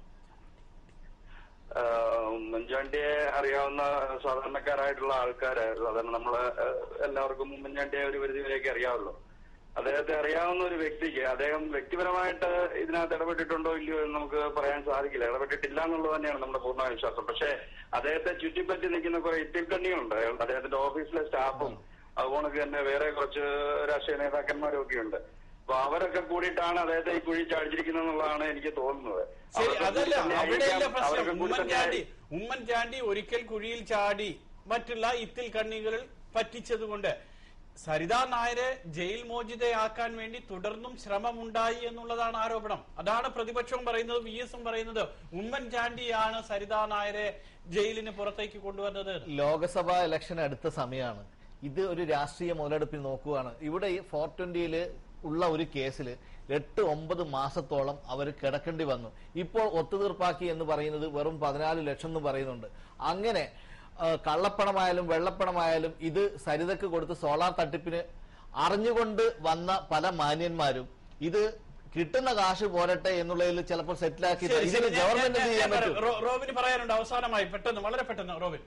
ആഹ് ഉമ്മൻചാണ്ടിയെ അറിയാവുന്ന സാധാരണക്കാരായിട്ടുള്ള ആൾക്കാര് സാധാരണ നമ്മള് ആഹ് എല്ലാവർക്കും ഉമ്മൻചാണ്ടിയെ ഒരു പരിധി വരെയൊക്കെ അറിയാമല്ലോ അദ്ദേഹത്തെ അറിയാവുന്ന ഒരു വ്യക്തിക്ക് അദ്ദേഹം വ്യക്തിപരമായിട്ട് ഇതിനകത്ത് ഇടപെട്ടിട്ടുണ്ടോ ഇല്ലയോ എന്ന് നമുക്ക് പറയാൻ സാധിക്കില്ല ഇടപെട്ടിട്ടില്ല എന്നുള്ളത് തന്നെയാണ് നമ്മുടെ പൂർണ്ണ വിശ്വാസം പക്ഷേ അദ്ദേഹത്തെ ചുറ്റിപ്പറ്റി നിൽക്കുന്ന കുറെ ഇത്തിൽക്കണ്ണിയുണ്ട് അദ്ദേഹത്തിന്റെ ഓഫീസിലെ സ്റ്റാഫും അതുപോലെ തന്നെ വേറെ കുറച്ച് രാഷ്ട്രീയ നേതാക്കന്മാരും ഒക്കെ ഉണ്ട് അപ്പൊ അവരൊക്കെ കൂടിയിട്ടാണ് അദ്ദേഹത്തെ ഈ കുഴി ചാടിച്ചിരിക്കുന്നത് എന്നുള്ളതാണ് എനിക്ക് തോന്നുന്നത് ശരി അവരൊക്കെ അതല്ല കൂടി തന്നെ അവിടെയല്ല ആയിരിക്കാം- പ്രശ്നം അവരൊക്കെ കൂടി തന്നെ ഉമ്മൻചാണ്ടി ഉമ്മൻചാണ്ടി ഒരിക്കൽ കുഴിയിൽ ചാടി മറ്റുള്ള ഇത്തിൽ കണ്ണികളിൽ പറ്റിച്ചതുകൊണ്ട് സരിതാ നായരെ ജയിൽ മോചിതയാക്കാൻ വേണ്ടി തുടർന്നും ശ്രമമുണ്ടായി എന്നുള്ളതാണ് ആരോപണം അതാണ് പ്രതിപക്ഷവും പറയുന്നത് വി എസും പറയുന്നത് ഉമ്മൻചാണ്ടിയാണ് സരിതാ നായരെ ജയിലിന് പുറത്തേക്ക് കൊണ്ടുവന്നത് ലോക്സഭാ ഇലക്ഷൻ അടുത്ത സമയമാണ് ഇത് ഒരു രാഷ്ട്രീയ മുതലെടുപ്പിൽ നോക്കുകയാണ് ഇവിടെ ഈ ഫോർ ട്വന്റിയിൽ ഉള്ള ഒരു കേസിൽ എട്ട് ഒമ്പത് മാസത്തോളം അവർ കിടക്കേണ്ടി വന്നു ഇപ്പോൾ ഒത്തുതീർപ്പാക്കി എന്ന് പറയുന്നത് വെറും പതിനാല് ലക്ഷം എന്ന് പറയുന്നുണ്ട് അങ്ങനെ ആ, കള്ളപ്പണമായാലും വെള്ളപ്പണമായാലും ഇത് സരിതക്ക് കൊടുത്ത് സോളാർ തട്ടിപ്പിന് അറിഞ്ഞുകൊണ്ട് വന്ന പല മാന്യന്മാരും ഇത് കിട്ടുന്ന കാശ് പോരട്ടെ എന്നുള്ളതിൽ ചിലപ്പോൾ സെറ്റിലാക്കി ശരി, ഇതിന് ശരി, ഞാൻ- ഗവൺമെന്റ് ഞാൻ- എന്ത് ചെയ്യാൻ ഞാൻ പറ്റും റോ- റോബിന് പറയാനുണ്ട് അവസാനമായി പെട്ടെന്ന് വളരെ പെട്ടെന്ന് റോബിൻ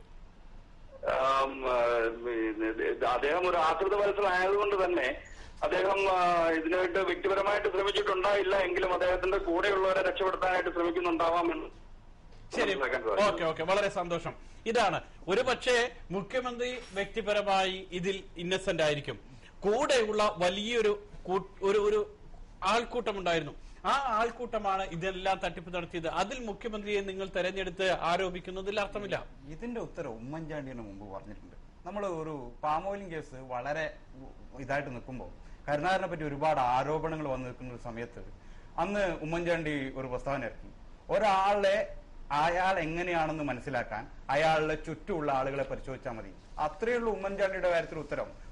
ആം, ആ, ഇത് അദ്ദേഹം ഒരു ആശ്രിത വത്സരമായതുകൊണ്ട് തന്നെ അദ്ദേഹം ആ, ഇതിനായിട്ട് വ്യക്തിപരമായിട്ട് ശ്രമിച്ചിട്ടുണ്ടായില്ല എങ്കിലും അദ്ദേഹത്തിന്റെ കൂടെയുള്ളവരെ രക്ഷപ്പെടുത്താനായിട്ട് ശ്രമിക്കുന്നുണ്ടാവാമെന്ന് ശരി മനസ്സിലാക്കാൻ സാധിക്കും. ഓക്കെ ഓക്കെ വളരെ സന്തോഷം ഇതാണ് ഒരു പക്ഷേ മുഖ്യമന്ത്രി വ്യക്തിപരമായി ഇതിൽ ഇന്നസെന്റ് ആയിരിക്കും കൂടെയുള്ള വലിയൊരു കൂ- ഒരു ഒരു ആൾക്കൂട്ടമുണ്ടായിരുന്നു ആ ആൾക്കൂട്ടമാണ് ഇതെല്ലാം തട്ടിപ്പ് നടത്തിയത് അതിൽ മുഖ്യമന്ത്രിയെ നിങ്ങൾ തെരഞ്ഞെടുത്ത് ആരോപിക്കുന്നതിൽ അർത്ഥമില്ല ഇതിന്റെ ഉത്തരം ഉമ്മൻചാണ്ടിന് മുമ്പ് പറഞ്ഞിട്ടുണ്ട് നമ്മൾ ഒരു പാമോയിലിംഗ് കേസ് വളരെ ഇതായിട്ട് നിൽക്കുമ്പോൾ കരുണാകരനെ പറ്റി ഒരുപാട് ആരോപണങ്ങൾ വന്നു നിൽക്കുന്ന ഒരു സമയത്ത് അന്ന് ഉമ്മൻചാണ്ടി ഒരു പ്രസ്താവന ഇറക്കി ഒരാളെ അയാൾ എങ്ങനെയാണെന്ന് മനസ്സിലാക്കാൻ അയാളുടെ ചുറ്റുമുള്ള ആളുകളെ പരിശോധിച്ചാൽ മതി അത്രയുള്ള ഉമ്മൻചാണ്ടിയുടെ കാര്യത്തിൽ ഉത്തരം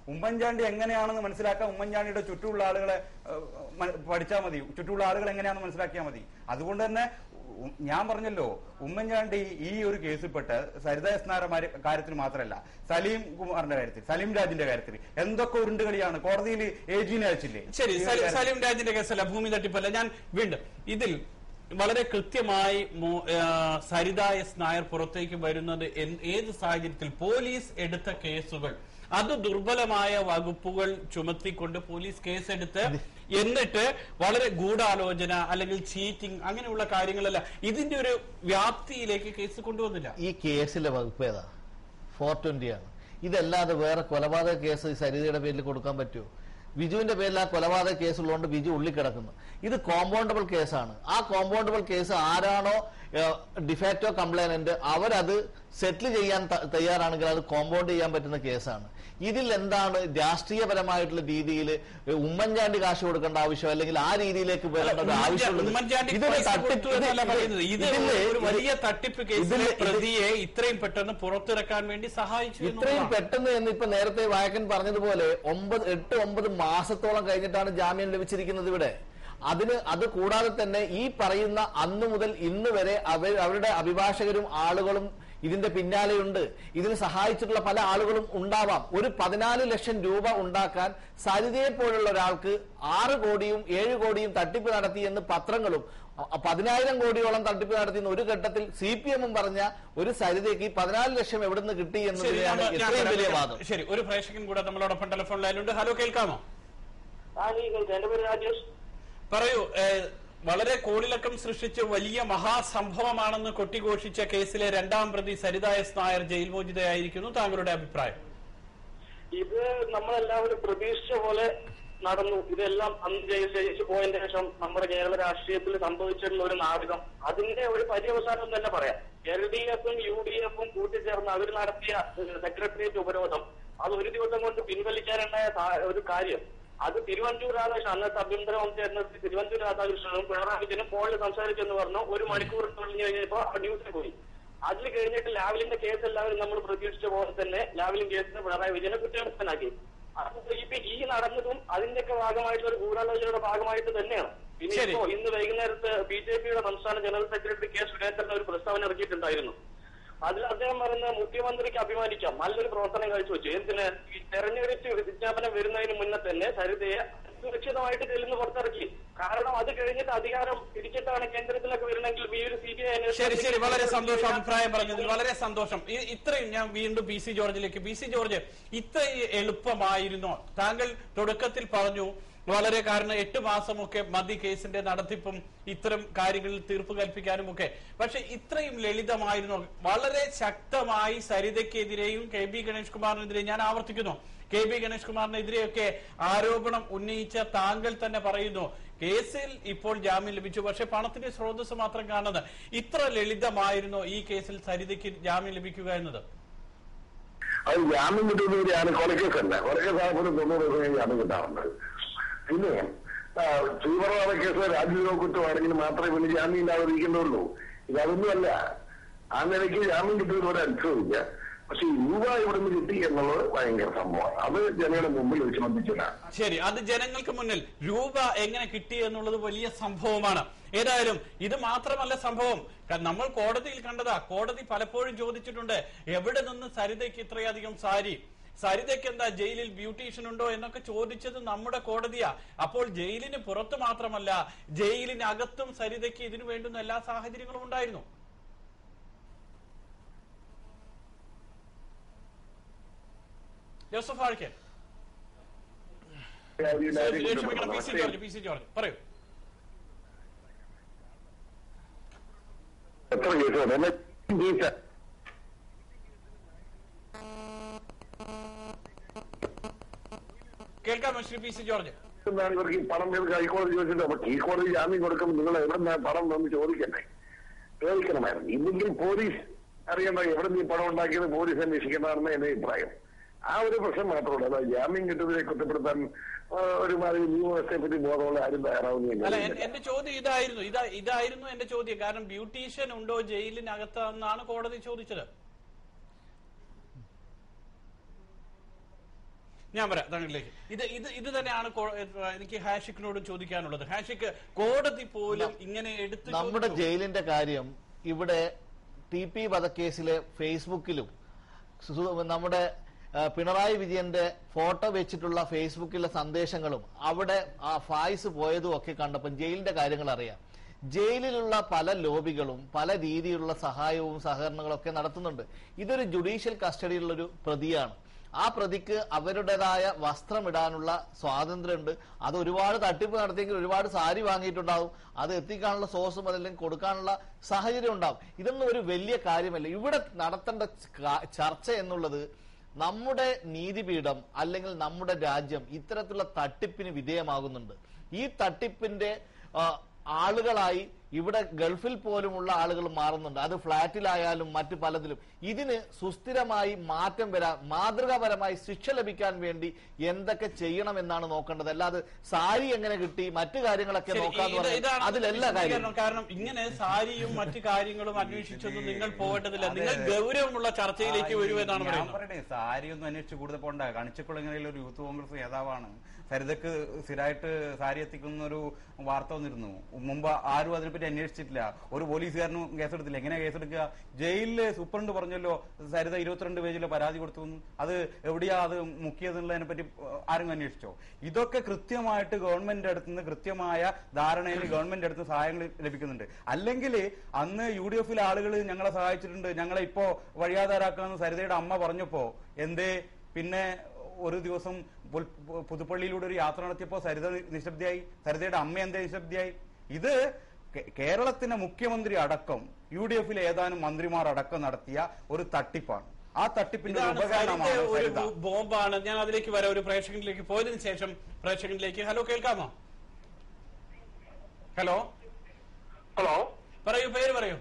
ഉമ്മൻചാണ്ടി എങ്ങനെയാണെന്ന് മനസ്സിലാക്കാൻ ഉമ്മൻചാണ്ടിയുടെ ചുറ്റുമുള്ള ആളുകളെ പഠിച്ചാൽ മതി ചുറ്റുമുള്ള ആളുകൾ എങ്ങനെയാണെന്ന് മനസ്സിലാക്കിയാൽ മതി അതുകൊണ്ട് തന്നെ ഉ- ഞാൻ പറഞ്ഞല്ലോ ഉമ്മൻചാണ്ടി ഈ ഒരു കേസിൽപ്പെട്ട് സരിത എസ്നാരമാര് കാര്യത്തിൽ മാത്രമല്ല സലീം കുമാറിന്റെ കാര്യത്തിൽ സലീം രാജിന്റെ കാര്യത്തിൽ എന്തൊക്കെ ഉരുണ്ടുകളിയാണ് കോടതിയിൽ ഏജീനെ അയച്ചില്ലേ ശരി ഈ ഒരു സലീം- കാര്യത്തിൽ. സലീം രാജിന്റെ കേസല്ല ഭൂമി തട്ടിപ്പല്ല ഞാൻ വീണ്ടും ഇതിൽ വളരെ കൃത്യമായി മോ- ആ, സരിത എസ് നായർ പുറത്തേക്ക് വരുന്നത് എൻ- ഏത് സാഹചര്യത്തിൽ പോലീസ് എടുത്ത കേസുകൾ അത് ദുർബലമായ വകുപ്പുകൾ ചുമത്തിക്കൊണ്ട് പോലീസ് കേസെടുത്ത് എന്നിട്ട് വളരെ ഗൂഢാലോചന അല്ലെങ്കിൽ ചീറ്റിംഗ് അങ്ങനെയുള്ള കാര്യങ്ങളല്ല ഇതിന്റെ ഒരു വ്യാപ്തിയിലേക്ക് കേസ് കൊണ്ടുവന്നില്ല ഈ കേസിലെ വകുപ്പ് ഏതാ ഫോർ ട്വന്റി ആണ് ഇതല്ലാതെ വേറെ കൊലപാതക കേസ് ഈ സരിതയുടെ പേരിൽ കൊടുക്കാൻ പറ്റുമോ ബിജുവിന്റെ പേരിൽ ആ കൊലപാതക കേസ് ഉള്ളതുകൊണ്ട് ബിജു ഉള്ളിൽ കിടക്കുന്നു ഇത് കോമ്പൗണ്ടബിൾ കേസാണ് ആ കോമ്പൗണ്ടബിൾ കേസ് ആരാണോ ഡിഫാക്റ്റോ കംപ്ലൈനന്റ് അവരത് സെറ്റിൽ ചെയ്യാൻ ത- തയ്യാറാണെങ്കിൽ അത് കോമ്പൗണ്ട് ചെയ്യാൻ പറ്റുന്ന കേസാണ് ഇതിൽ എന്താണ് രാഷ്ട്രീയപരമായിട്ടുള്ള രീതിയിൽ ഉമ്മൻചാണ്ടി കാശ് കൊടുക്കേണ്ട ആവശ്യം അല്ലെങ്കിൽ ആ രീതിയിലേക്ക് വരേണ്ടത് ഉമ്മൻചാ- ആവശ്യമുള്ളത് ഉമ്മൻചാണ്ടി ഇതൊരു പൈസ തട്ടിപ്പ് കൊടുത്തു എന്നല്ല ഇത് പറയുന്നത് ഇത് ഇതില് ഒരു വലിയ തട്ടിപ്പ് കേസിലെ ഇതില് ഇത് പ്രതിയെ ഇത്രയും പെട്ടെന്ന് പുറത്തിറക്കാൻ വേണ്ടി സഹായിച്ചു ഇത്രയും എന്നുള്ളതാണ്. പെട്ടെന്ന് എന്ന് ഇപ്പൊ നേരത്തെ വായക്കൻ പറഞ്ഞതുപോലെ ഒമ്പത് എട്ട് ഒമ്പത് മാസത്തോളം കഴിഞ്ഞിട്ടാണ് ജാമ്യം ലഭിച്ചിരിക്കുന്നത് ഇവിടെ അതിന് അത് കൂടാതെ തന്നെ ഈ പറയുന്ന അന്ന് മുതൽ ഇന്ന് വരെ അവർ അവരുടെ അഭിഭാഷകരും ആളുകളും ഇതിന്റെ പിന്നാലെയുണ്ട് ഇതിന് സഹായിച്ചിട്ടുള്ള പല ആളുകളും ഉണ്ടാവാം ഒരു പതിനാല് ലക്ഷം രൂപ ഉണ്ടാക്കാൻ സരിതയെ പോലുള്ള ഒരാൾക്ക് ആറ് കോടിയും ഏഴ് കോടിയും തട്ടിപ്പ് നടത്തി എന്ന് പത്രങ്ങളും അ- പതിനായിരം കോടിയോളം തട്ടിപ്പ് നടത്തിയെന്ന് ഒരു ഘട്ടത്തിൽ സി പി എമ്മും പറഞ്ഞ ഒരു സരിതയ്ക്ക് ഈ പതിനാല് ലക്ഷം എവിടുന്ന് കിട്ടി ശരി, എന്നതിനെയാണ് നമ്മ- ഞാൻ ഇത്രയും വലിയ പറയാം. വാദം ശരി ഒരു പ്രേക്ഷകൻ കൂടെ നമ്മളോടൊപ്പം ടെലിഫോൺ ലൈനിലുണ്ട് ഹലോ കേൾക്കാമോ ആ നീ കേൾക്കാം എന്റെ പേര് രാജേഷ് പറയൂ ഏ, വളരെ കോളിളക്കം സൃഷ്ടിച്ച് വലിയ മഹാസംഭവമാണെന്ന് കൊട്ടിഘോഷിച്ച കേസിലെ രണ്ടാം പ്രതി സരിത എസ് നായർ ജയിൽ മോചിതയായിരിക്കുന്നു താങ്കളുടെ അഭിപ്രായം ഇത് നമ്മളെല്ലാവരും പ്രതീക്ഷിച്ച പോലെ നടന്നു ഇതെല്ലാം അന്ന് ജയി- ജയിച്ചു പോയതിന് ശേഷം നമ്മുടെ കേരള രാഷ്ട്രീയത്തിൽ സംഭവിച്ചിട്ടുള്ള ഒരു നാടകം അതിന്റെ ഒരു പര്യവസാനം തന്നെ പറയാം എൽ ഡി എഫും യു ഡി എഫും കൂട്ടിച്ചേർന്ന് അവർ നടത്തിയ ഏഹ്, സെക്രട്ടേറിയറ്റ് ഉപരോധം അത് ഒരു ദിവസം കൊണ്ട് പിൻവലിക്കാനുണ്ടായ സാ- ഒരു കാര്യം അത് തിരുവഞ്ചൂർ രാധാകൃഷ്ണൻ അന്നത്തെ ആഭ്യന്തര മന്ത്രി ആയിരുന്ന തിരുവഞ്ചൂർ രാധാകൃഷ്ണനും പിണറായി വിജയനും ഫോണിൽ സംസാരിച്ചെന്ന് പറഞ്ഞു ഒരു മണിക്കൂർ കഴിഞ്ഞ് കഴിഞ്ഞപ്പോ ആ ന്യൂസിൽ പോയി അതിൽ കഴിഞ്ഞിട്ട് ലാവലിന്റെ കേസ് എല്ലാവരും നമ്മൾ പ്രതീക്ഷിച്ച പോലെ തന്നെ ലാവലിൻ കേസിന് പിണറായി വിജയനെ കുറ്റമുക്തനാക്കി അത് ഇപ്പൊ ഈ നടന്നതും അതിന്റെയൊക്കെ ഭാഗമായിട്ടുള്ള ഒരു ഗൂഢാലോചനയുടെ ഭാഗമായിട്ട് തന്നെയാണ് പിന്നെ ശരി. ഇപ്പോ ഇന്ന് വൈകുന്നേരത്ത് ബി ജെ പിയുടെ സംസ്ഥാന ജനറൽ സെക്രട്ടറി കെ സുരേന്ദ്രൻ ഒരു പ്രസ്താവന ഇറക്കിയിട്ടുണ്ടായിരുന്നു അതിൽ അദ്ദേഹം പറയുന്നത് മുഖ്യമന്ത്രിക്ക് അഭിമാനിക്കാം നല്ലൊരു പ്രവർത്തനം കാഴ്ചവെച്ചു എന്തിന് ഈ തെരഞ്ഞെടുപ്പ് വിജ്ഞാപനം വരുന്നതിന് മുന്നേ തന്നെ സരിതയെ സുരക്ഷിതമായിട്ട് ചെല്ലുന്ന പുറത്തിറക്കി കാരണം അത് കഴിഞ്ഞിട്ട് അധികാരം തിരിച്ചിട്ടാണ് കേന്ദ്രത്തിലൊക്കെ വരണമെങ്കിൽ ഈ ഒരു സി ബി ഐ ശരി ശരി വളരെ സന്തോഷം അഭിപ്രായം പറഞ്ഞതിൽ വളരെ സന്തോഷം ഇ- ഇത്രയും ഞാൻ വീണ്ടും പി സി ജോർജിലേക്ക് പി സി ജോർജ് ഇത്ര എളുപ്പമായിരുന്നോ താങ്കൾ തുടക്കത്തിൽ പറഞ്ഞു വളരെ കാരണം എട്ട് മാസമൊക്കെ മതി കേസിന്റെ നടത്തിപ്പും ഇത്തരം കാര്യങ്ങളിൽ തീർപ്പ് കൽപ്പിക്കാനും ഒക്കെ പക്ഷെ ഇത്രയും ലളിതമായിരുന്നു വളരെ ശക്തമായി സരിതയ്ക്കെതിരെയും കെ ബി ഗണേഷ് കുമാറിനെതിരെയും ഞാൻ ആവർത്തിക്കുന്നു കെ ബി ഗണേഷ് കുമാറിനെതിരെയൊക്കെ ആരോപണം ഉന്നയിച്ച താങ്കൾ തന്നെ പറയുന്നു കേസിൽ ഇപ്പോൾ ജാമ്യം ലഭിച്ചു പക്ഷെ പണത്തിന്റെ സ്രോതസ് മാത്രം കാണുന്നത് ഇത്ര ലളിതമായിരുന്നോ ഈ കേസിൽ സരിതയ്ക്ക് ജാമ്യം ലഭിക്കുക എന്നത് അത് ജാമ്യം കിട്ടുന്നവരെയാണ് കൊലക്കേസല്ല കൊലക്കേസായപ്പോഴും തൊണ്ണൂറ് ദിവസം കഴിഞ്ഞ് ജാമ്യം കിട്ടാറുണ്ട് പിന്നെ ആ, തീവ്രവാദ കേസ് രാജ്യദ്രോഹ കുറ്റമാണെങ്കിൽ മാത്രമേ പിന്നെ ജാമ്യം ഇല്ലാതിരിക്കുന്നുള്ളൂ ഇതൊന്നുമല്ല ആ നിലയ്ക്ക് ജാമ്യം കിട്ടുന്നവരെ അനുഭവിക്കുക പക്ഷെ രൂപ ഇവിടെ നിന്ന് കിട്ടി എന്നുള്ളത് ഭയങ്കര സംഭവമാണ് അത് ജനങ്ങളുടെ മുമ്പിൽ വെച്ച് ബന്ധിച്ചില്ല ശരി അത് ജനങ്ങൾക്ക് മുന്നിൽ രൂപ എങ്ങനെ കിട്ടി എന്നുള്ളത് വലിയ സംഭവമാണ് ഏതായാലും ഇത് മാത്രമല്ല സംഭവം ക- നമ്മൾ കോടതിയിൽ കണ്ടതാ കോടതി പലപ്പോഴും ചോദിച്ചിട്ടുണ്ട് എവിടെ നിന്ന് സരിതയ്ക്ക് ഇത്രയധികം സാരി സരിതയ്ക്ക് എന്താ ജയിലിൽ ബ്യൂട്ടീഷ്യൻ ഉണ്ടോ എന്നൊക്കെ ചോദിച്ചത് നമ്മുടെ കോടതിയാ അപ്പോൾ ജയിലിന് പുറത്ത് മാത്രമല്ല ജയിലിനകത്തും സരിതയ്ക്ക് ഇതിനു വേണ്ടുന്ന എല്ലാ സാഹചര്യങ്ങളും ഉണ്ടായിരുന്നു ജോസഫ് ആഴ്ക്കൻ ക്ഷമിക്കണം P C George P C George പറയൂ എത്ര കേസുണ്ട് എന്നെ ജയിച്ച കേൾക്കാമോ ശ്രീ പി സി ജോർജ് എന്താണ് ഇവർക്ക് ഈ പണം ഇവർക്ക് ഹൈക്കോടതി ചോദിച്ചിട്ട് അപ്പൊ ഹൈക്കോടതി ജാമ്യം കൊടുക്കുമ്പോൾ നിങ്ങൾ എവിടെ പണം എന്ന് ചോദിക്കണ്ടേ ചോദിക്കണമായിരുന്നു ഇല്ലെങ്കിൽ പോലീസ് അറിയണ്ട എവിടെ നീ പണം ഉണ്ടാക്കിയത് പോലീസ് അന്വേഷിക്കേണ്ടതാണെന്ന് എന്റെ അഭിപ്രായം ആ ഒരു പ്രശ്നം മാത്രമേ ഉള്ളൂ അതായത് ജാമ്യം കിട്ടുന്നതിനെ കുറ്റപ്പെടുത്താൻ ആ, ഒരുമാതിരി നിയമവ്യവസ്ഥയെ പറ്റി ബോധമുള്ള ആരും അല്ല തയ്യാറാവുന്നില്ല എൻ- എന്റെ ചോദ്യം ഇതായിരുന്നു ഇതാ ഇതായിരുന്നു എന്റെ ചോദ്യം കാരണം ബ്യൂട്ടീഷ്യൻ ഉണ്ടോ ജയിലിനകത്ത് എന്നാണ് കോടതി ചോദിച്ചത് ഞാൻ വരാം താങ്കളിലേക്ക് ഇത് ഇത് ഇത് തന്നെയാണ് കോ- ഏഹ് എനിക്ക് ഹാഷിക്കിനോട് ചോദിക്കാനുള്ളത് ഹാഷിക്ക് കോടതി പോലും ഇങ്ങനെ എടുത്തു നമ്മുടെ ചോദിച്ചു. ജയിലിന്റെ കാര്യം ഇവിടെ ടി പി വധക്കേസിലെ ഫേസ്ബുക്കിലും സു- നമ്മുടെ ആ, പിണറായി വിജയന്റെ ഫോട്ടോ വെച്ചിട്ടുള്ള ഫേസ്ബുക്കിലെ സന്ദേശങ്ങളും അവിടെ ആ ഫായ്സ് പോയതും ഒക്കെ കണ്ടപ്പോൾ ജയിലിന്റെ കാര്യങ്ങൾ അറിയാം ജയിലിലുള്ള പല ലോബികളും പല രീതിയിലുള്ള സഹായവും സഹകരണങ്ങളും ഒക്കെ നടത്തുന്നുണ്ട് ഇതൊരു ജുഡീഷ്യൽ കസ്റ്റഡിയിലുള്ള ഒരു പ്രതിയാണ് ആ പ്രതിക്ക് അവരുടേതായ വസ്ത്രമിടാനുള്ള സ്വാതന്ത്ര്യമുണ്ട് അത് ഒരുപാട് തട്ടിപ്പ് നടത്തിയെങ്കിൽ ഒരുപാട് സാരി വാങ്ങിയിട്ടുണ്ടാവും അത് എത്തിക്കാനുള്ള സോഴ്സും അതല്ലെങ്കിൽ കൊടുക്കാനുള്ള സാഹചര്യം ഉണ്ടാവും ഇതൊന്നും ഒരു വലിയ കാര്യമല്ല ഇവിടെ നടത്തേണ്ട ക- ചർച്ച എന്നുള്ളത് നമ്മുടെ നീതിപീഠം അല്ലെങ്കിൽ നമ്മുടെ രാജ്യം ഇത്തരത്തിലുള്ള തട്ടിപ്പിന് വിധേയമാകുന്നുണ്ട് ഈ തട്ടിപ്പിന്റെ ആ, ആളുകളായി ഇവിടെ ഗൾഫിൽ പോലുമുള്ള ആളുകൾ മാറുന്നുണ്ട് അത് ഫ്ളാറ്റിലായാലും മറ്റു പലതിലും ഇതിന് സുസ്ഥിരമായി മാറ്റം വരാൻ മാതൃകാപരമായി ശിക്ഷ ലഭിക്കാൻ വേണ്ടി എന്തൊക്കെ ചെയ്യണമെന്നാണ് നോക്കേണ്ടത് അല്ലാതെ സാരി എങ്ങനെ കിട്ടി മറ്റു കാര്യങ്ങളൊക്കെ ശരി, നോക്കാന്ന് ഇത് പറഞ്ഞാൽ ഇതാണ് അതിലെല്ലാ കാര്യം വിശദീകരണം. കാരണം ഇങ്ങനെ സാരിയും മറ്റു കാര്യങ്ങളും അന്വേഷിച്ചൊന്നും നിങ്ങൾ പോകേണ്ടതില്ല നിങ്ങൾ ഗൗരവമുള്ള ചർച്ചയിലേക്ക് വരൂ എന്നാണ് ഞാൻ പറയുന്നത് പറയട്ടെ സാരി ഒന്നും അന്വേഷിച്ച് കൂടുതൽ പോണ്ട കണിച്ചക്കുളങ്ങരയിൽ ഒരു യൂത്ത് കോൺഗ്രസ് നേതാവാണ് സരിതക്ക് സ്ഥിരമായിട്ട് സാരി എത്തിക്കുന്ന ഒരു വാർത്ത വന്നിരുന്നു മുമ്പ് ആരും അതിനെപ്പറ്റി അന്വേഷിച്ചിട്ടില്ല ഒരു പോലീസുകാരനും കേസെടുത്തില്ല എങ്ങനെയാ കേസെടുക്കുക ജയിലില് സൂപ്രണ്ട് പറഞ്ഞല്ലോ സരിത ഇരുപത്തിരണ്ട് പേജിലെ പരാതി കൊടുത്തു എന്ന്. അത് എവിടെയാ അത് മുക്കിയതെന്നുള്ളതിനെ പറ്റി ആരും അന്വേഷിച്ചോ ഇതൊക്കെ കൃത്യമായിട്ട് ഗവൺമെന്റ് അടുത്ത് നിന്ന് കൃത്യമായ ധാരണയിൽ ഗവൺമെന്റ് അടുത്ത് സഹായങ്ങൾ ലഭിക്കുന്നുണ്ട് അല്ലെങ്കിൽ അന്ന് യു ഡി എഫിലെ ആളുകൾ ഞങ്ങളെ സഹായിച്ചിട്ടുണ്ട് ഞങ്ങളെ ഇപ്പോ വഴിയാധാരാക്കാന്ന് സരിതയുടെ അമ്മ പറഞ്ഞപ്പോ എന്തേ പിന്നെ ഒരു ദിവസം പുൽ- പുതുപ്പള്ളിയിലൂടെ ഒരു യാത്ര നടത്തിയപ്പോ സരിത നിശബ്ദയായി സരിതയുടെ അമ്മ എന്തേ നിശബ്ദയായി ഇത് കേ- കേരളത്തിന്റെ മുഖ്യമന്ത്രി അടക്കം യു ഡി എഫിലെ ഏതാനും മന്ത്രിമാർ അടക്കം നടത്തിയ ഒരു തട്ടിപ്പാണ് ആ തട്ടിപ്പിന്റെ ഒരു ഇതാണ് സരിത ഉപകരണമാണ് ഒരു സരിത ബോംബാണ് ഞാൻ അതിലേക്ക് വരാം ഒരു പ്രേക്ഷകനിലേക്ക് പോയതിനു ശേഷം പ്രേക്ഷകനിലേക്ക് ഹലോ കേൾക്കാമോ ഹലോ ഹലോ പറയൂ പേര് പറയൂ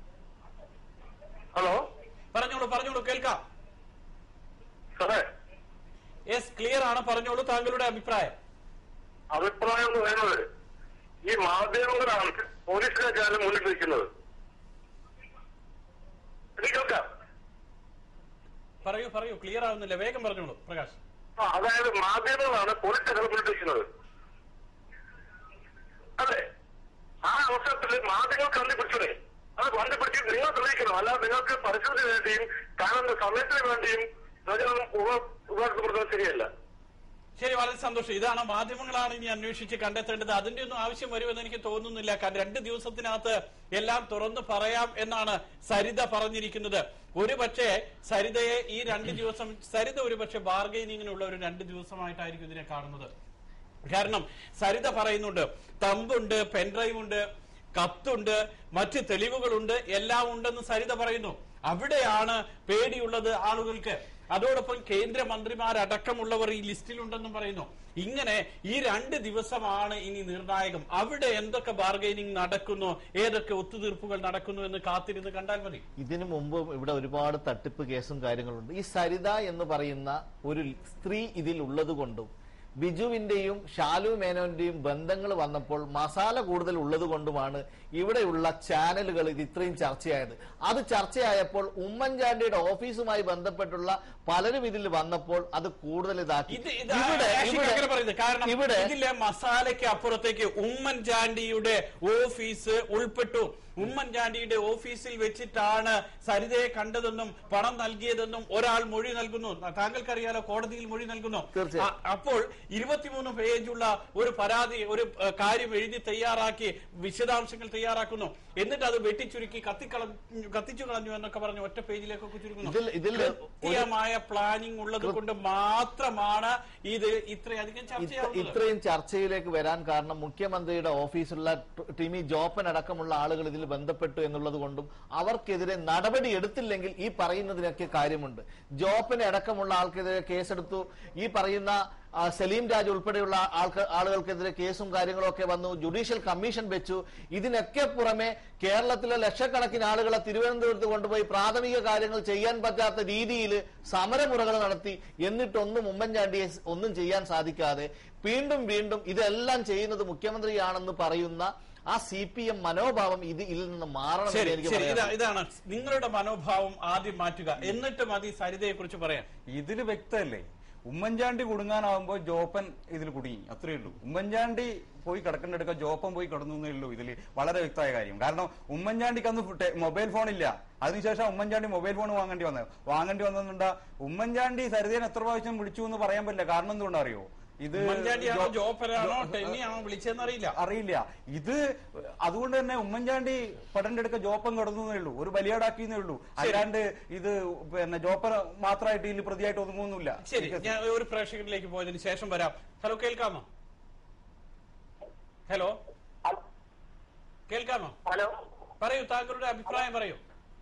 ഹലോ പറഞ്ഞോളൂ പറഞ്ഞോളൂ കേൾക്കാം സാറേ യെസ് ക്ലിയർ ആണ് പറഞ്ഞോളൂ താങ്കളുടെ അഭിപ്രായം അഭിപ്രായം എന്ന് പറയുന്നത് ഈ മാധ്യമങ്ങളാണ് പോലീസിനേക്കാളും മുന്നിൽ നിൽക്കുന്നത് എനിക്ക് കേൾക്കാം പറയൂ പറയൂ ക്ലിയർ ആവുന്നില്ല വേഗം പറഞ്ഞോളൂ പ്രകാശ് ആ, അതായത് മാധ്യമങ്ങളാണ് പോലീസിനേക്കാൾ മുന്നിൽ നിൽക്കുന്നത് അതെ ആ അവസരത്തിൽ മാധ്യമങ്ങൾ കണ്ടുപിടിച്ചതേ അത് കണ്ടുപിടിച്ച് നിങ്ങൾ തെളിയിക്കണം അല്ലാതെ നിങ്ങൾക്ക് പരിശോധന വേണ്ടിയും കാണുന്ന സമയത്തിന് വേണ്ടിയും പ്രചരണം ഉപ- ഉപയോഗപ്പെടുത്തുന്നത് ശരിയല്ല ശരി വളരെ സന്തോഷം ഇതാണ് മാധ്യമങ്ങളാണ് ഇനി അന്വേഷിച്ച് കണ്ടെത്തേണ്ടത് അതിന്റെ ഒന്നും ആവശ്യം വരുമെന്ന് എനിക്ക് തോന്നുന്നില്ല കാരണം രണ്ട് ദിവസത്തിനകത്ത് എല്ലാം തുറന്നു പറയാം എന്നാണ് സരിത പറഞ്ഞിരിക്കുന്നത് ഒരു പക്ഷേ സരിതയെ ഈ രണ്ട് ദിവസം സരിത ഒരു പക്ഷേ ബാർഗൈനിങ്ങിനുള്ള ഒരു രണ്ട് ദിവസമായിട്ടായിരിക്കും ഇതിനെ കാണുന്നത് കാരണം സരിത പറയുന്നുണ്ട് തമ്പുണ്ട് പെൻഡ്രൈവ് ഉണ്ട് കത്തുണ്ട് മറ്റ് തെളിവുകളുണ്ട് എല്ലാം ഉണ്ടെന്ന് സരിത പറയുന്നു അവിടെയാണ് പേടിയുള്ളത് ആളുകൾക്ക് അതോടൊപ്പം കേന്ദ്രമന്ത്രിമാരടക്കമുള്ളവർ ഈ ലിസ്റ്റിലുണ്ടെന്നും പറയുന്നു ഇങ്ങനെ ഈ രണ്ട് ദിവസമാണ് ഇനി നിർണായകം അവിടെ എന്തൊക്കെ ബാർഗൈനിങ് നടക്കുന്നു ഏതൊക്കെ ഒത്തുതീർപ്പുകൾ നടക്കുന്നു എന്ന് കാത്തിരുന്ന് കണ്ടാൽ മതി ഇതിനു മുമ്പും ഇവിടെ ഒരുപാട് തട്ടിപ്പ് കേസും കാര്യങ്ങളുണ്ട് ഈ സരിത എന്ന് പറയുന്ന ഒരു സ്ത്രീ ഇതിൽ ഉള്ളത് കൊണ്ടും ബിജുവിന്റെയും ഷാലു മേനോന്റെയും ബന്ധങ്ങൾ വന്നപ്പോൾ മസാല കൂടുതൽ ഉള്ളത് കൊണ്ടുമാണ് ഇവിടെയുള്ള ചാനലുകൾ ഇത് ഇത്രയും ചർച്ചയായത് അത് ചർച്ചയായപ്പോൾ ഉമ്മൻചാണ്ടിയുടെ ഓഫീസുമായി ബന്ധപ്പെട്ടുള്ള പലരും ഇതിൽ വന്നപ്പോൾ അത് കൂടുതൽ ഇതാക്കി ഇത് ഇത് ഇവിടെ ആഷിഖ് അങ്ങനെ പറയുന്നത് കാരണം ഇവിടെ ഇതിലെ മസാലയ്ക്ക് അപ്പുറത്തേക്ക് ഉമ്മൻചാണ്ടിയുടെ ഓഫീസ് ഉൾപ്പെട്ടു ഉമ്മൻചാണ്ടിയുടെ ഓഫീസിൽ വെച്ചിട്ടാണ് സരിതയെ കണ്ടതെന്നും പണം നൽകിയതെന്നും ഒരാൾ മൊഴി നൽകുന്നു താങ്കൾക്കറിയാലോ കോടതിയിൽ മൊഴി നൽകുന്നു തീർച്ചയായും. അ- അപ്പോൾ ഇരുപത്തിമൂന്ന് പേജുള്ള ഒരു പരാതി ഒരു ഏഹ്, കാര്യം എഴുതി തയ്യാറാക്കി വിശദാംശങ്ങൾ തയ്യാറാക്കുന്നു എന്നിട്ട് അത് വെട്ടിച്ചുരുക്കി കത്തിക്കളഞ്ഞു കത്തിച്ചു കളഞ്ഞു എന്നൊക്കെ പറഞ്ഞ് ഒറ്റ പേജിലേക്കൊക്കെ ചുരുക്കുന്നു ഇതിൽ- ഇതിൽ ഒരു- കൃത്യമായ പ്ലാനിംഗ് ഉള്ളത് കൊണ്ട് മാത്രമാണ് ഇത് ഇത്രയധികം ഇത്ര- ചർച്ചയാവുന്നത് ഇത്രയും ചർച്ചയിലേക്ക് വരാൻ കാരണം മുഖ്യമന്ത്രിയുടെ ഓഫീസുള്ള ട് ടിമി ജോപ്പൻ അടക്കമുള്ള ആളുകൾ ഇതിൽ ബന്ധപ്പെട്ടു എന്നുള്ളത് കൊണ്ടും അവർക്കെതിരെ നടപടി എടുത്തില്ലെങ്കിൽ ഈ പറയുന്നതിനൊക്കെ കാര്യമുണ്ട് ജോപ്പനെ അടക്കമുള്ള ആൾക്കെതിരെ കേസെടുത്തു ഈ പറയുന്ന ആ, സലീം രാജ് ഉൾപ്പെടെയുള്ള ആൾക്ക് ആളുകൾക്കെതിരെ കേസും കാര്യങ്ങളും ഒക്കെ വന്നു ജുഡീഷ്യൽ കമ്മീഷൻ വെച്ചു ഇതിനൊക്കെ പുറമെ കേരളത്തിലെ ലക്ഷക്കണക്കിന് ആളുകളെ തിരുവനന്തപുരത്ത് കൊണ്ടുപോയി പ്രാഥമിക കാര്യങ്ങൾ ചെയ്യാൻ പറ്റാത്ത രീതിയിൽ സമരമുറകൾ നടത്തി എന്നിട്ടൊന്നും ഉമ്മൻചാണ്ടിയെ സ് ഒന്നും ചെയ്യാൻ സാധിക്കാതെ വീണ്ടും വീണ്ടും ഇതെല്ലാം ചെയ്യുന്നത് മുഖ്യമന്ത്രിയാണെന്ന് പറയുന്ന ആ സി പി എം മനോഭാവം ഇത് ഇതിൽ നിന്ന് മാറണം ശരി എന്ന് എനിക്ക് ശരി ഇതാ- പറയാനുള്ളത്. ഇതാണ് നിങ്ങളുടെ മനോഭാവം ആദ്യം മാറ്റുക എന്നിട്ട് മതി സരിതയെ കുറിച്ച് പറയാൻ ഇതില് വ്യക്തമല്ലേ ഉമ്മൻചാണ്ടി കുടുങ്ങാനാവുമ്പോൾ ജോപ്പൻ ഇതിൽ കുടുങ്ങി അത്രേ ഉള്ളൂ ഉമ്മൻചാണ്ടി പോയി കിടക്കേണ്ടെടുക്ക ജോപ്പൻ പോയി കിടന്നു എന്നേ ഉള്ളൂ ഇതിൽ വളരെ വ്യക്തമായ കാര്യം കാരണം ഉമ്മൻചാണ്ടിക്ക് അന്ന് ഫുട്ടെ- മൊബൈൽ ഫോൺ ഇല്ല അതിനുശേഷം ഉമ്മൻചാണ്ടി മൊബൈൽ ഫോൺ വാങ്ങേണ്ടി വന്നത് വാങ്ങേണ്ടി വന്നതുകൊണ്ടാ ഉമ്മൻചാണ്ടി സരിതേനെ എത്ര പ്രാവശ്യം വിളിച്ചു എന്ന് പറയാൻ പറ്റില്ല കാരണം എന്തുകൊണ്ടോ അറിയോ ഇത് ഉമ്മൻചാണ്ടിയാണോ ജോ- ജോപ്പനാണോ ജോ- ടെന്നിയാണോ വിളിച്ചതെന്ന് അറിയില്ല അറിയില്ല ഇത് അതുകൊണ്ട് തന്നെ ഉമ്മൻചാണ്ടി പടന്റെ അടുക്ക ജോപ്പൻ കിടന്നേ ഉള്ളൂ ഒരു ബലിയാടാക്കിയെന്നേ ഉള്ളൂ അല്ലാണ്ട് ഇത് പിന്നെ ജോപ്പൻ മാത്രമായിട്ട് ഇതിൽ പ്രതിയായിട്ട് ഒതുങ്ങുന്നില്ല ശരി ഞാൻ ഒരു പ്രേക്ഷകരിലേക്ക് പോയതിനു ശേഷം വരാം ഹലോ കേൾക്കാമോ ഹലോ കേൾക്കാമോ ഹലോ പറയൂ താങ്കളുടെ അഭിപ്രായം പറയൂ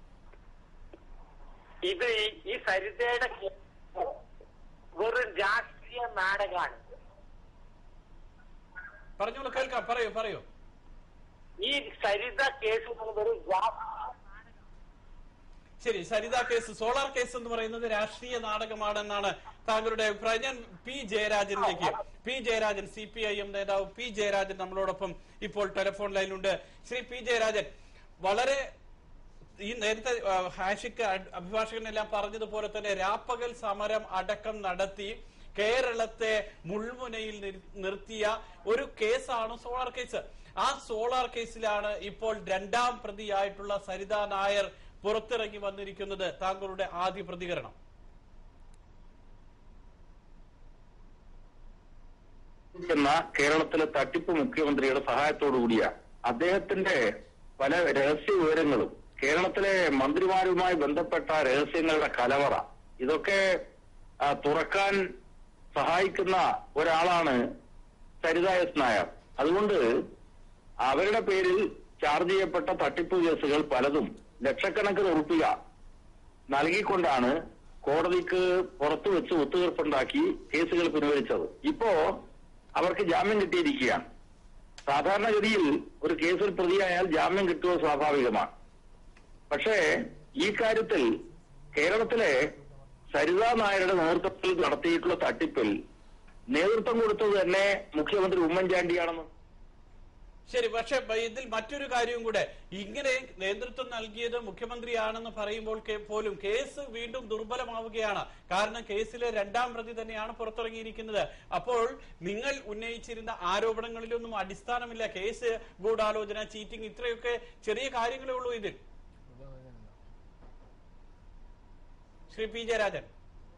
ഇത് ഈ- ഈ സരിതയുടെ കേസ് വെറും രാഷ്ട്രീയ നാടകമാണ് പറഞ്ഞോളൂ കേൾക്കാം പറയൂ പറയൂ ഈ സരിത കേസ് എന്ന് വെറും രാഷ്ട്രീയ ശരി സരിത കേസ് സോളാർ കേസ് എന്ന് പറയുന്നത് രാഷ്ട്രീയ നാടകമാണെന്നാണ് താങ്കളുടെ അഭിപ്രായം ഞാൻ പി ജയരാജനിലേക്ക് P Jayarajan C P I M നേതാവ് പി ജയരാജൻ നമ്മളോടൊപ്പം ഇപ്പോൾ ടെലിഫോൺ ലൈനിലുണ്ട് ശ്രീ പി ജയരാജൻ വളരെ ഈ നേരത്തെ ആ, ഹാഷിക്ക് അഡ്- അഭിഭാഷകനെല്ലാം പറഞ്ഞതുപോലെ തന്നെ രാപ്പകൽ സമരം അടക്കം നടത്തി കേരളത്തെ മുൾമുനയിൽ നിർ- നിർത്തിയ ഒരു കേസാണ് സോളാർ കേസ് ആ സോളാർ കേസിലാണ് ഇപ്പോൾ രണ്ടാം പ്രതിയായിട്ടുള്ള സരിത നായർ പുറത്തിറങ്ങി വന്നിരിക്കുന്നത് താങ്കളുടെ ആദ്യ പ്രതികരണം എന്ന കേരളത്തിലെ തട്ടിപ്പ് മുഖ്യമന്ത്രിയുടെ സഹായത്തോടു കൂടിയ അദ്ദേഹത്തിന്റെ പല രഹസ്യ വിവരങ്ങളും കേരളത്തിലെ മന്ത്രിമാരുമായി ബന്ധപ്പെട്ട രഹസ്യങ്ങളുടെ കലവറ ഇതൊക്കെ ആ, തുറക്കാൻ സഹായിക്കുന്ന ഒരാളാണ് സരിത എസ് നായർ അതുകൊണ്ട് അവരുടെ പേരിൽ ചാർജ് ചെയ്യപ്പെട്ട തട്ടിപ്പ് കേസുകൾ പലതും ലക്ഷക്കണക്കിന് ഉറുപ്പിക നൽകിക്കൊണ്ടാണ് കോടതിക്ക് പുറത്തു വെച്ച് ഒത്തുതീർപ്പുണ്ടാക്കി കേസുകൾ പിൻവലിച്ചത് ഇപ്പോ അവർക്ക് ജാമ്യം കിട്ടിയിരിക്കുകയാണ് സാധാരണഗതിയിൽ ഒരു കേസിൽ പ്രതിയായാൽ ജാമ്യം കിട്ടുക സ്വാഭാവികമാണ് പക്ഷേ ഈ കാര്യത്തിൽ കേരളത്തിലെ സരിതാ നായരുടെ നേതൃത്വത്തിൽ നടത്തിയിട്ടുള്ള തട്ടിപ്പിൽ നേതൃത്വം കൊടുത്തത് തന്നെ മുഖ്യമന്ത്രി ഉമ്മൻചാണ്ടിയാണെന്ന് ശരി പക്ഷെ ബ- ഇതിൽ മറ്റൊരു കാര്യവും കൂടെ ഇങ്ങനെ നേതൃത്വം നൽകിയത് മുഖ്യമന്ത്രിയാണെന്ന് പറയുമ്പോൾ കേ- പോലും കേസ് വീണ്ടും ദുർബലമാവുകയാണ് കാരണം കേസിലെ രണ്ടാം പ്രതി തന്നെയാണ് പുറത്തിറങ്ങിയിരിക്കുന്നത് അപ്പോൾ നിങ്ങൾ ഉന്നയിച്ചിരുന്ന ആരോപണങ്ങളിലൊന്നും അടിസ്ഥാനമില്ല കേസ് ഗൂഢാലോചന ചീറ്റിംഗ് ഇത്രയൊക്കെ ചെറിയ കാര്യങ്ങളേ ഉള്ളൂ ഇതിൽ ശ്രീ പി ജയരാജൻ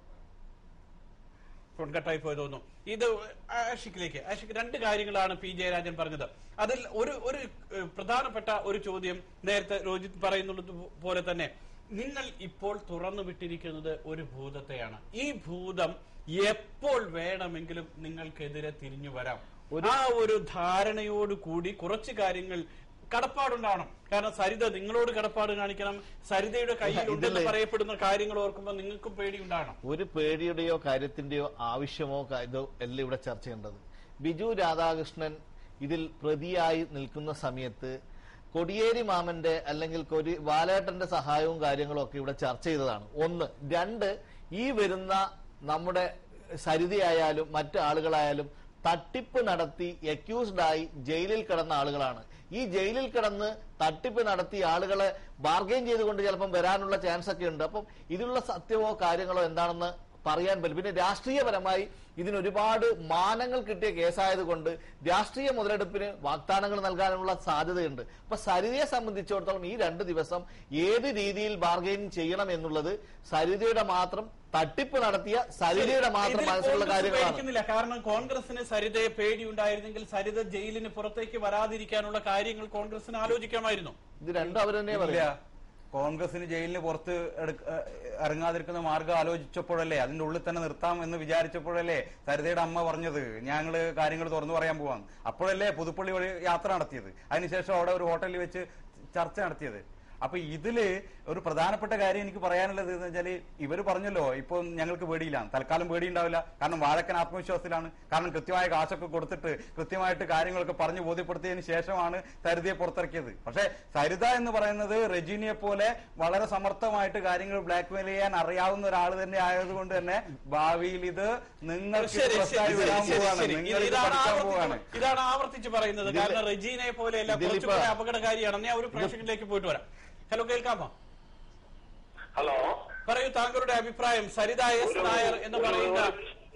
ഫോൺ കട്ടായി പോയി തോന്നുന്നു ഇത് ആഷിക്കിലേക്ക് ആഷിക്ക് രണ്ട് കാര്യങ്ങളാണ് പി ജയരാജൻ പറഞ്ഞത് അതിൽ ഒരു ഒരു ഏഹ്, പ്രധാനപ്പെട്ട ഒരു ചോദ്യം നേരത്തെ രോജിത് പറയുന്നത് പോലെ തന്നെ നിങ്ങൾ ഇപ്പോൾ തുറന്നു വിട്ടിരിക്കുന്നത് ഒരു ഭൂതത്തെയാണ് ഈ ഭൂതം എപ്പോൾ വേണമെങ്കിലും നിങ്ങൾക്കെതിരെ തിരിഞ്ഞു വരാം ആ ഒരു ധാരണയോട് കൂടി കുറച്ച് കാര്യങ്ങൾ കടപ്പാടുണ്ടാവണം കാരണം സരിത നിങ്ങളോട് കടപ്പാട് കാണിക്കണം സരിതയുടെ കയ്യിൽ ഉണ്ടെന്ന് ഇതില് പറയപ്പെടുന്ന കാര്യങ്ങൾ ഓർക്കുമ്പോൾ നിങ്ങൾക്കും പേടിയുണ്ടാകണം ഒരു പേടിയുടെയോ കാര്യത്തിന്റെയോ ആവശ്യമോ ക- ഇതോ അല്ല ഇവിടെ ചർച്ച ചെയ്യേണ്ടത് ബിജു രാധാകൃഷ്ണൻ ഇതിൽ പ്രതിയായി നിൽക്കുന്ന സമയത്ത് കൊടിയേരി മാമന്റെ അല്ലെങ്കിൽ കൊടി ബാലേട്ടന്റെ സഹായവും കാര്യങ്ങളും ഒക്കെ ഇവിടെ ചർച്ച ചെയ്തതാണ് ഒന്ന് രണ്ട് ഈ വരുന്ന നമ്മുടെ സരിതയായാലും മറ്റു ആളുകളായാലും തട്ടിപ്പ് നടത്തി അക്യൂസ്ഡ് ആയി ജയിലിൽ കിടന്ന ആളുകളാണ് ഈ ജയിലിൽ കിടന്ന് തട്ടിപ്പ് നടത്തി ആളുകളെ ബാർഗെയിൻ ചെയ്തുകൊണ്ട് ചിലപ്പം വരാനുള്ള ചാൻസ് ഒക്കെ ഉണ്ട് അപ്പം ഇതിലുള്ള സത്യമോ കാര്യങ്ങളോ എന്താണെന്ന് പറയാൻ പറ്റും പിന്നെ രാഷ്ട്രീയപരമായി ഇതിന് ഒരുപാട് മാനങ്ങൾ കിട്ടിയ കേസായതുകൊണ്ട് രാഷ്ട്രീയ മുതലെടുപ്പിന് വാഗ്ദാനങ്ങൾ നൽകാനുള്ള സാധ്യതയുണ്ട് അപ്പൊ സരിതയെ സംബന്ധിച്ചിടത്തോളം ഈ രണ്ട് ദിവസം ഏത് രീതിയിൽ ബാർഗെയിൻ ചെയ്യണം എന്നുള്ളത് സരിതയുടെ മാത്രം തട്ടിപ്പ് നടത്തിയ സരിതയുടെ മാത്രം ഇതിൽ മനസ്സിലുള്ള കോൺഗ്രസ് കാര്യങ്ങളാണ് പേടിക്കുന്നില്ല കാരണം കോൺഗ്രസിന് സരിതയെ പേടിയുണ്ടായിരുന്നെങ്കിൽ സരിത ജയിലിന് പുറത്തേക്ക് വരാതിരിക്കാനുള്ള കാര്യങ്ങൾ കോൺഗ്രസിന് ആലോചിക്കാമായിരുന്നു ഇത് രണ്ടും അവർ തന്നെ ഇല്ല പറയാം കോൺഗ്രസിന് ജയിലിന് പുറത്ത് എടുക്ക- ഏഹ് ഇറങ്ങാതിരിക്കുന്ന മാർഗം ആലോചിച്ചപ്പോഴല്ലേ അതിന്റെ ഉള്ളിൽ തന്നെ നിർത്താം എന്ന് വിചാരിച്ചപ്പോഴല്ലേ സരിതയുടെ അമ്മ പറഞ്ഞത് ഞങ്ങള് കാര്യങ്ങൾ തുറന്നു പറയാൻ പോവാം അപ്പോഴല്ലേ പുതുപ്പള്ളി വഴി യാത്ര നടത്തിയത് അതിനുശേഷം അവിടെ ഒരു ഹോട്ടലിൽ വെച്ച് ചർച്ച നടത്തിയത് അപ്പൊ ഇതില് ഒരു പ്രധാനപ്പെട്ട കാര്യം എനിക്ക് പറയാനുള്ളത് എന്ന് വെച്ചാല് ഇവര് പറഞ്ഞല്ലോ ഇപ്പൊ ഞങ്ങൾക്ക് പേടിയിലാണ് തൽക്കാലം പേടിയുണ്ടാവില്ല കാരണം വാഴക്കൻ ആത്മവിശ്വാസത്തിലാണ് കാരണം കൃത്യമായ കാശൊക്കെ കൊടുത്തിട്ട് കൃത്യമായിട്ട് കാര്യങ്ങളൊക്കെ പറഞ്ഞു ബോധ്യപ്പെടുത്തിയതിന് ശേഷമാണ് സരിതയെ പുറത്തിറക്കിയത് പക്ഷെ സരിത എന്ന് പറയുന്നത് റെജിനിയെ പോലെ വളരെ സമർത്ഥമായിട്ട് കാര്യങ്ങൾ ബ്ലാക്ക് മെയിൽ ചെയ്യാൻ അറിയാവുന്ന ഒരാൾ തന്നെ ആയതുകൊണ്ട് തന്നെ ഭാവിയിൽ ഇത് നിങ്ങൾക്ക് ശരി, ശരി, പ്രശ്നമായി ശരി, വരാൻ ശരി, പോവാണ് ശരി. നിങ്ങൾ ഇത് ഇതാണ് പഠിക്കാൻ ആവർത്തിച്ച് പോവാണ് ഇതാണ് ആവർത്തിച്ച് പറയുന്നത് ഇതില് കാരണം റെജീനെ പോലെയല്ല ഇതിലിപ്പോ- കുറച്ചുകൂടെ അപകടകാരിയാണ് ഞാൻ ഒരു പ്രേക്ഷകനിലേക്ക് പോയിട്ട് വരാം ഹലോ കേൾക്കാമോ ഹലോ പറയൂ താങ്കളുടെ അഭിപ്രായം സരിത എസ് നായർ എന്ന് പറയുന്ന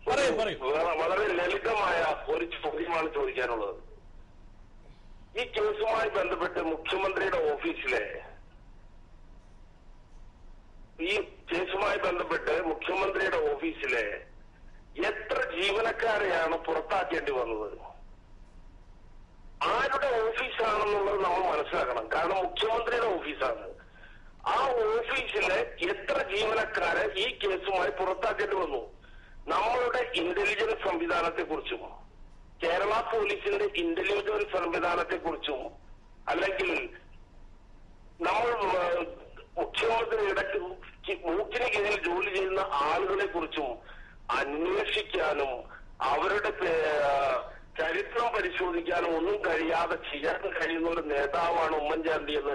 പറയൂ പറയൂ വളരെ- വളരെ ലളിതമായ ഒരു ചോദ്യമാണ് ചോദിക്കാനുള്ളത് ഈ കേസുമായി ബന്ധപ്പെട്ട് മുഖ്യമന്ത്രിയുടെ ഓഫീസിലെ ഈ കേസുമായി ബന്ധപ്പെട്ട് മുഖ്യമന്ത്രിയുടെ ഓഫീസിലെ എത്ര ജീവനക്കാരെയാണ് പുറത്താക്കേണ്ടി വന്നത് ആരുടെ ഓഫീസാണെന്നുള്ളത് നമ്മൾ മനസ്സിലാക്കണം കാരണം മുഖ്യമന്ത്രിയുടെ ഓഫീസാണ് ആ ഓഫീസിലെ എത്ര ജീവനക്കാരെ ഈ കേസുമായി പുറത്താക്കേണ്ടി വന്നു നമ്മളുടെ ഇന്റലിജൻസ് സംവിധാനത്തെ കുറിച്ചും കേരള പോലീസിന്റെ ഇന്റലിജൻസ് സംവിധാനത്തെ കുറിച്ചും അല്ലെങ്കിൽ നമ്മൾ ഏഹ്, മുഖ്യമന്ത്രിയുടെ മൂക്കിന് കീഴിൽ ജോലി ചെയ്യുന്ന ആളുകളെ കുറിച്ചും അന്വേഷിക്കാനും അവരുടെ പേ- ചരിത്രം പരിശോധിക്കാനും ഒന്നും കഴിയാതെ ചെയ്യാൻ കഴിയുന്ന ഒരു നേതാവാണ് ഉമ്മൻചാണ്ടി എന്ന്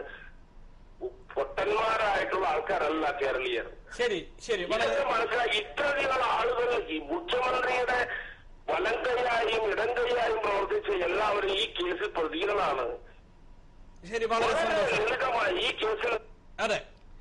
പൊട്ടന്മാരായിട്ടുള്ള ആൾക്കാരല്ല കേരളീയർ ശരി ശരി വളരെ ഇതൊക്കെ മനസ്സിലാക്കി ഇത്രയധികം ആളുകൾ ഈ മുഖ്യമന്ത്രിയുടെ വലം കൈയായും ഇടം കൈയായും പ്രവർത്തിച്ച എല്ലാവരും ഈ കേസിൽ പ്രതികളാണ് ശരി വളരെ വളരെ സന്തോഷം ലളിതമായി ഈ കേസിൽ അതെ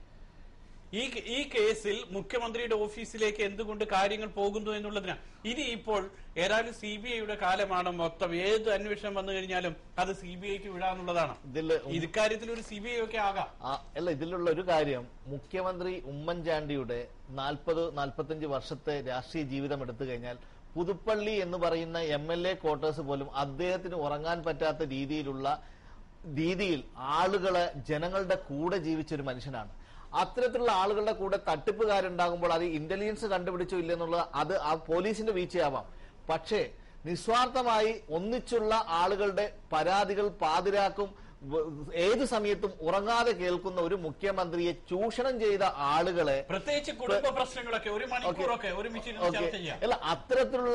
ഈ ഈ കേസിൽ മുഖ്യമന്ത്രിയുടെ ഓഫീസിലേക്ക് എന്തുകൊണ്ട് കാര്യങ്ങൾ പോകുന്നു എന്നുള്ളതിനാ ഇനി ഇപ്പോൾ ഏതായാലും സി ബി ഐയുടെ കാലമാണ് മൊത്തം ഏത് അന്വേഷണം വന്നു കഴിഞ്ഞാലും അത് സി ബി ഐക്ക് വിടാന്നുള്ളതാണ് ഇതില് ഇക്കാര്യത്തിൽ ഒരു സി ബി ഐ ഒക്കെ ആകാം ആ, അല്ല ഇതിലുള്ള ഒരു കാര്യം മുഖ്യമന്ത്രി ഉമ്മൻചാണ്ടിയുടെ നാൽപ്പത് നാൽപ്പത്തഞ്ച് വർഷത്തെ രാഷ്ട്രീയ ജീവിതം എടുത്തു കഴിഞ്ഞാൽ പുതുപ്പള്ളി എന്ന് പറയുന്ന എം എൽ എ ക്വാർട്ടേഴ്സ് പോലും അദ്ദേഹത്തിന് ഉറങ്ങാൻ പറ്റാത്ത രീതിയിലുള്ള രീതിയിൽ ആളുകളെ ജനങ്ങളുടെ കൂടെ ജീവിച്ച ഒരു മനുഷ്യനാണ് അത്തരത്തിലുള്ള ആളുകളുടെ കൂടെ തട്ടിപ്പുകാരുണ്ടാകുമ്പോൾ അത് ഇന്റലിജൻസ് കണ്ടുപിടിച്ചോ ഇല്ലെന്നുള്ളത് അത് ആ പോലീസിന്റെ വീഴ്ചയാവാം പക്ഷേ നിസ്വാർത്ഥമായി ഒന്നിച്ചുള്ള ആളുകളുടെ പരാതികൾ പാതിരാക്കും വ- ഏത് സമയത്തും ഉറങ്ങാതെ കേൾക്കുന്ന ഒരു മുഖ്യമന്ത്രിയെ ചൂഷണം ചെയ്ത ആളുകളെ പ്രത്യേകിച്ച് കുടുംബ പ്രശ്നങ്ങളൊക്കെ ഒരു മണിക്കൂറൊക്കെ ഒരുമിച്ച് ഇരുന്ന് ഓക്കെ ചർച്ച ചെയ്യാം അല്ല അത്തരത്തിലുള്ള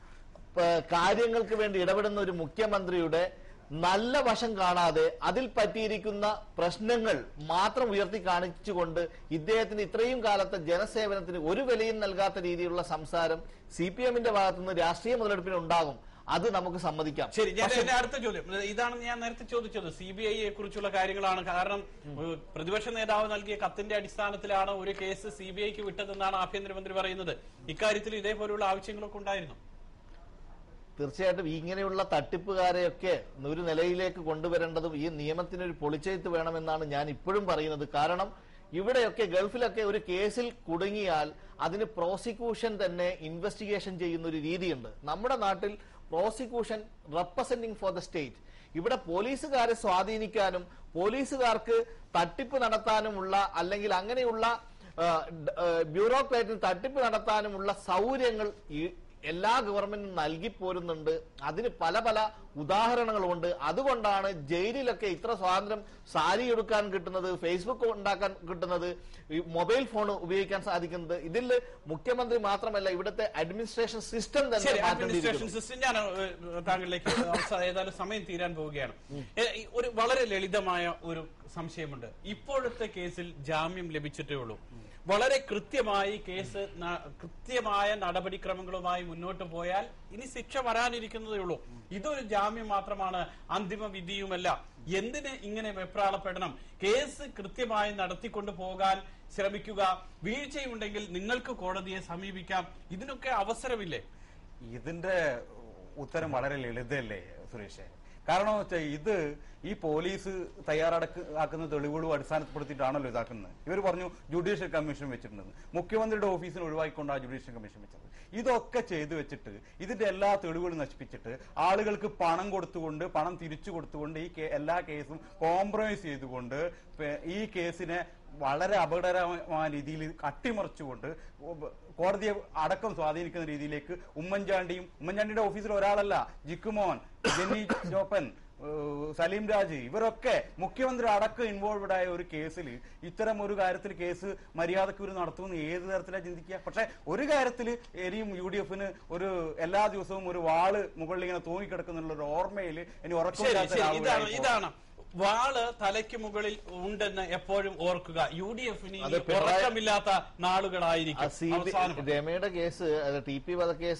പ- കാര്യങ്ങൾക്ക് വേണ്ടി ഇടപെടുന്ന ഒരു മുഖ്യമന്ത്രിയുടെ നല്ല വശം കാണാതെ അതിൽ പറ്റിയിരിക്കുന്ന പ്രശ്നങ്ങൾ മാത്രം ഉയർത്തി കാണിച്ചുകൊണ്ട് ഇദ്ദേഹത്തിന് ഇത്രയും കാലത്തെ ജനസേവനത്തിന് ഒരു വിലയും നൽകാത്ത രീതിയിലുള്ള സംസാരം സി പി എമ്മിന്റെ ഭാഗത്തുനിന്ന് രാഷ്ട്രീയ മുതലെടുപ്പിന് ഉണ്ടാകും അത് നമുക്ക് സമ്മതിക്കാം ശരി ഞാൻ പക്ഷേ- എന്റെ അടുത്ത ചോദ്യം ഇതാണ് ഞാൻ നേരത്തെ ചോദിച്ചത് സി ബി ഐയെ കുറിച്ചുള്ള കാര്യങ്ങളാണ് കാരണം ഏഹ്, പ്രതിപക്ഷ നേതാവ് നൽകിയ കത്തിന്റെ അടിസ്ഥാനത്തിലാണ് ഒരു കേസ് സി ബി ഐക്ക് വിട്ടതെന്നാണ് ആഭ്യന്തരമന്ത്രി പറയുന്നത് ഇക്കാര്യത്തിൽ ഇതേപോലെയുള്ള ആവശ്യങ്ങളൊക്കെ ഉണ്ടായിരുന്നു തീർച്ചയായിട്ടും ഇങ്ങനെയുള്ള തട്ടിപ്പുകാരെയൊക്കെ ഒരു നിലയിലേക്ക് കൊണ്ടുവരേണ്ടതും ഈ നിയമത്തിനൊരു പൊളിച്ചെഴുത്ത് വേണമെന്നാണ് ഞാൻ ഇപ്പോഴും പറയുന്നത് കാരണം ഇവിടെയൊക്കെ ഗൾഫിലൊക്കെ ഒരു കേസിൽ കുടുങ്ങിയാൽ അതിന് പ്രോസിക്യൂഷൻ തന്നെ ഇൻവെസ്റ്റിഗേഷൻ ചെയ്യുന്ന ഒരു രീതിയുണ്ട് നമ്മുടെ നാട്ടിൽ prosecution representing for the state ഇവിടെ പോലീസുകാരെ സ്വാധീനിക്കാനും പോലീസുകാർക്ക് തട്ടിപ്പ് നടത്താനുമുള്ള അല്ലെങ്കിൽ അങ്ങനെയുള്ള ആ, ഡ- ആ, ബ്യൂറോക്രാറ്റിന് തട്ടിപ്പ് നടത്താനുമുള്ള സൗകര്യങ്ങൾ ഈ എല്ലാ ഗവൺമെന്റും നൽകി പോരുന്നുണ്ട് അതിന് പല പല ഉദാഹരണങ്ങളുണ്ട് അതുകൊണ്ടാണ് ജയിലിലൊക്കെ ഇത്ര സ്വാതന്ത്ര്യം സാരി എടുക്കാൻ കിട്ടുന്നത് ഫേസ്ബുക്ക് ഉണ്ടാക്കാൻ കിട്ടുന്നത് ഈ മൊബൈൽ ഫോൺ ഉപയോഗിക്കാൻ സാധിക്കുന്നത് ഇതിൽ മുഖ്യമന്ത്രി മാത്രമല്ല ഇവിടുത്തെ അഡ്മിനിസ്ട്രേഷൻ സിസ്റ്റം തന്നെ ശരി മാറ്റേണ്ടിയിരിക്കുന്നു. അഡ്മിനിസ്ട്രേഷൻ സിസ്റ്റം ഞാൻ ഏഹ്, താങ്കളിലേക്ക് അവസ- ഏതായാലും സമയം തീരാൻ പോവുകയാണ് ഏഹ്, ഈ ഒരു വളരെ ലളിതമായ ഒരു സംശയമുണ്ട് ഇപ്പോഴത്തെ കേസിൽ ജാമ്യം ലഭിച്ചിട്ടേ ഉള്ളൂ വളരെ കൃത്യമായി കേസ് ന- കൃത്യമായ നടപടിക്രമങ്ങളുമായി മുന്നോട്ട് പോയാൽ ഇനി ശിക്ഷ വരാനിരിക്കുന്നതേ ഉള്ളൂ ഇതൊരു ജാമ്യം മാത്രമാണ് അന്തിമ വിധിയുമല്ല എന്തിന് ഇങ്ങനെ വെപ്രാളപ്പെടണം കേസ് കൃത്യമായി നടത്തിക്കൊണ്ടു പോകാൻ ശ്രമിക്കുക വീഴ്ചയുണ്ടെങ്കിൽ നിങ്ങൾക്ക് കോടതിയെ സമീപിക്കാം ഇതിനൊക്കെ അവസരമില്ലേ ഇതിന്റെ ഉത്തരം വളരെ ലളിതല്ലേ സുരേഷ് കാരണം വെച്ചാൽ ഇത് ഈ പോലീസ് തയ്യാറടക്ക് ആക്കുന്ന തെളിവുകളും അടിസ്ഥാനപ്പെടുത്തിയിട്ടാണല്ലോ ഇതാക്കുന്നത് ഇവർ പറഞ്ഞു ജുഡീഷ്യൽ കമ്മീഷൻ വെച്ചിട്ടുണ്ടെന്ന് മുഖ്യമന്ത്രിയുടെ ഓഫീസിന് ഒഴിവാക്കിക്കൊണ്ടാണ് ജുഡീഷ്യൽ കമ്മീഷൻ വെച്ചത് ഇതൊക്കെ ചെയ്തു വെച്ചിട്ട് ഇതിന്റെ എല്ലാ തെളിവുകളും നശിപ്പിച്ചിട്ട് ആളുകൾക്ക് പണം കൊടുത്തുകൊണ്ട് പണം തിരിച്ചു കൊടുത്തുകൊണ്ട് ഈ കേ- എല്ലാ കേസും കോംപ്രമൈസ് ചെയ്തുകൊണ്ട് പെ- ഈ കേസിനെ വളരെ അപകടകരമായ രീതിയിൽ അട്ടിമറിച്ചുകൊണ്ട് കോടതിയെ അടക്കം സ്വാധീനിക്കുന്ന രീതിയിലേക്ക് ഉമ്മൻചാണ്ടിയും ഉമ്മൻചാണ്ടിയുടെ ഓഫീസിൽ ഒരാളല്ല ജിക്കുമോൻ ജെന്നി ജോപ്പൻ ഏഹ് സലീം രാജ് ഇവരൊക്കെ മുഖ്യമന്ത്രി അടക്കം ഇൻവോൾവഡ് ആയ ഒരു കേസിൽ ഇത്തരം ഒരു കാര്യത്തിൽ കേസ് മര്യാദക്ക് ഇവർ നടത്തുമെന്ന് ഏത് തരത്തിലാണ് ചിന്തിക്കുക പക്ഷെ ഒരു കാര്യത്തിൽ ഇനിയും യു ഡി എഫിന് ഒരു എല്ലാ ദിവസവും ഒരു വാള് മുകളിൽ ഇങ്ങനെ തൂങ്ങിക്കിടക്കുന്നുള്ള ഒരു ഓർമ്മയിൽ ഇനി ശരി ഉറക്കമില്ലാത്ത ശരി ഇതാണ് ഒരാളുകളായി പോകും. ഇതാണ് വാള് തലയ്ക്ക് മുകളിൽ ഉണ്ടെന്ന് എപ്പോഴും ഓർക്കുക യു ഡി എഫിന് അത് പിണറായി- ഉറക്കമില്ലാത്ത ആ നാളുകളായിരിക്കും സി ബി അവസാനം രമയുടെ കേസ് അത് ടി പി വധക്കേസ്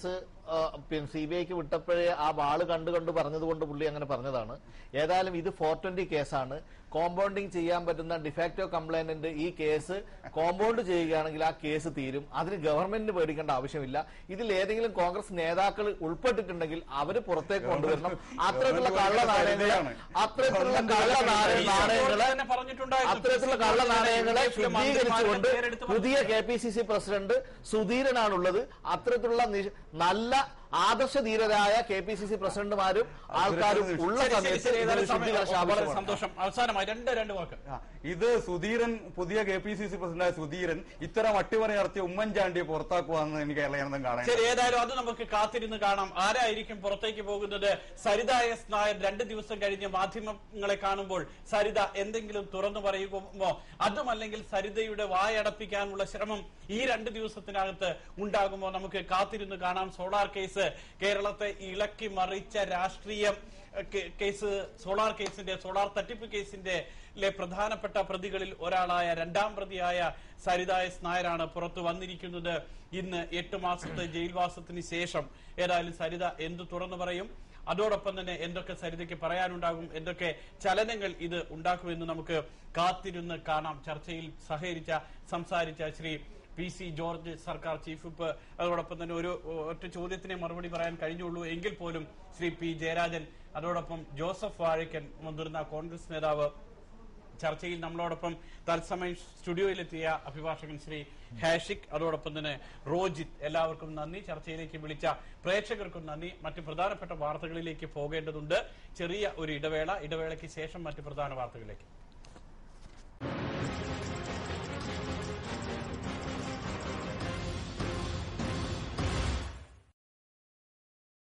പിന്നെ സി ബി ഐക്ക് വിട്ടപ്പോഴേ ആ വാള് കണ്ടു കണ്ട് പറഞ്ഞതുകൊണ്ട് പുള്ളി അങ്ങനെ പറഞ്ഞതാണ് ഏതായാലും ഇത് ഫോർ ട്വന്റി കേസാണ് കോമ്പൗണ്ടിങ് ചെയ്യാൻ പറ്റുന്ന ഡിഫാക്റ്റോ കംപ്ലൈനന്റ് ഈ കേസ് കോമ്പൗണ്ട് ചെയ്യുകയാണെങ്കിൽ ആ കേസ് തീരും അതിന് ഗവൺമെന്റിന് പേടിക്കേണ്ട ആവശ്യമില്ല ഇതിൽ ഏതെങ്കിലും കോൺഗ്രസ് നേതാക്കൾ ഉൾപ്പെട്ടിട്ടുണ്ടെങ്കിൽ അവര് പുറത്തേക്ക് കൊണ്ടുവരണം അത്തരത്തിലുള്ള കള്ള നാണയങ്ങളെ അത്തരത്തിലുള്ള കള്ള നാണയ- നാണയങ്ങളെ തന്നെ പറഞ്ഞിട്ടുണ്ടായിരുന്നു. അത്തരത്തിലുള്ള കള്ള നാണയങ്ങളെ യുഡിഎഫിലെ ശുദ്ധീകരിച്ചുകൊണ്ട് മന്ത്രിമാരുടെ പേരെടുത്ത് പുതിയ K P C C president സുധീരനാണുള്ളത് അത്തരത്തിലുള്ള നിഷ്- നല്ല ആദർശധീരരായ കെ പി സി സി പ്രസിഡന്റുമാരും ആൾക്കാരും ഉള്ള ശരി, ശരി, സമയത്ത് ശരി. ഏതായാലും ഇതിന് സമയം ശുദ്ധീകരണം വളരെ ആവശ്യമാണ്. സന്തോഷം അവസാനമായി രണ്ട് രണ്ട് വാക്ക് ആ, ഇത് സുധീരൻ പുതിയ കെ പി സി സി പ്രസിഡന്റായ സുധീരൻ ഇത്തരം അട്ടിമറി നടത്തിയ ഉമ്മൻചാണ്ടിയെ പുറത്താക്കുവാന്ന് എനിക്ക് കേരള ജനതം കാണാൻ ശരി ഏതായാലും അത് നമുക്ക് കാത്തിരുന്ന് കാണാം ആരായിരിക്കും പുറത്തേക്ക് പോകുന്നത് സരിത എസ് നായർ രണ്ട് ദിവസം കഴിഞ്ഞ് മാധ്യമങ്ങളെ കാണുമ്പോൾ സരിത എന്തെങ്കിലും തുറന്നു പറയുമോ അതുമല്ലെങ്കിൽ സരിതയുടെ വായടപ്പിക്കാനുള്ള ശ്രമം ഈ രണ്ട് ദിവസത്തിനകത്ത് ഉണ്ടാകുമോ നമുക്ക് കാത്തിരുന്ന് കാണാം സോളാർ കേസ് കേരളത്തെ ഇളക്കി മറിച്ച രാഷ്ട്രീയം ഏഹ്, കേ- കേസ് സോളാർ കേസിന്റെ സോളാർ തട്ടിപ്പ് കേസിന്റെ ലെ പ്രധാനപ്പെട്ട പ്രതികളിൽ ഒരാളായ രണ്ടാം പ്രതിയായ സരിത എസ് നായരാണ് പുറത്തു വന്നിരിക്കുന്നത് ഇന്ന് എട്ട് മാസത്തെ ജയിൽവാസത്തിന് ശേഷം ഏതായാലും സരിത എന്തു തുറന്നു പറയും അതോടൊപ്പം തന്നെ എന്തൊക്കെ സരിതയ്ക്ക് പറയാനുണ്ടാകും എന്തൊക്കെ ചലനങ്ങൾ ഇത് ഉണ്ടാക്കുമെന്ന് നമുക്ക് കാത്തിരുന്ന് കാണാം ചർച്ചയിൽ സഹകരിച്ച സംസാരിച്ച ശ്രീ പി സി ജോർജ് സർക്കാർ ചീഫ് വിപ്പ് അതോടൊപ്പം തന്നെ ഒരു ഒറ്റ ചോദ്യത്തിനെ മറുപടി പറയാൻ കഴിഞ്ഞുള്ളൂ എങ്കിൽ പോലും ശ്രീ പി ജയരാജൻ അതോടൊപ്പം ജോസഫ് വാഴക്കൻ മുതിർന്ന കോൺഗ്രസ് നേതാവ് ചർച്ചയിൽ നമ്മളോടൊപ്പം തത്സമയം സ്റ്റുഡിയോയിലെത്തിയ അഭിഭാഷകൻ ശ്രീ ഹാഷിക് അതോടൊപ്പം തന്നെ റോജിത്ത് എല്ലാവർക്കും നന്ദി ചർച്ചയിലേക്ക് വിളിച്ച പ്രേക്ഷകർക്കും നന്ദി മറ്റ് പ്രധാനപ്പെട്ട വാർത്തകളിലേക്ക് പോകേണ്ടതുണ്ട് ചെറിയ ഒരു ഇടവേള ഇടവേളയ്ക്ക് ശേഷം മറ്റ് പ്രധാന വാർത്തകളിലേക്ക്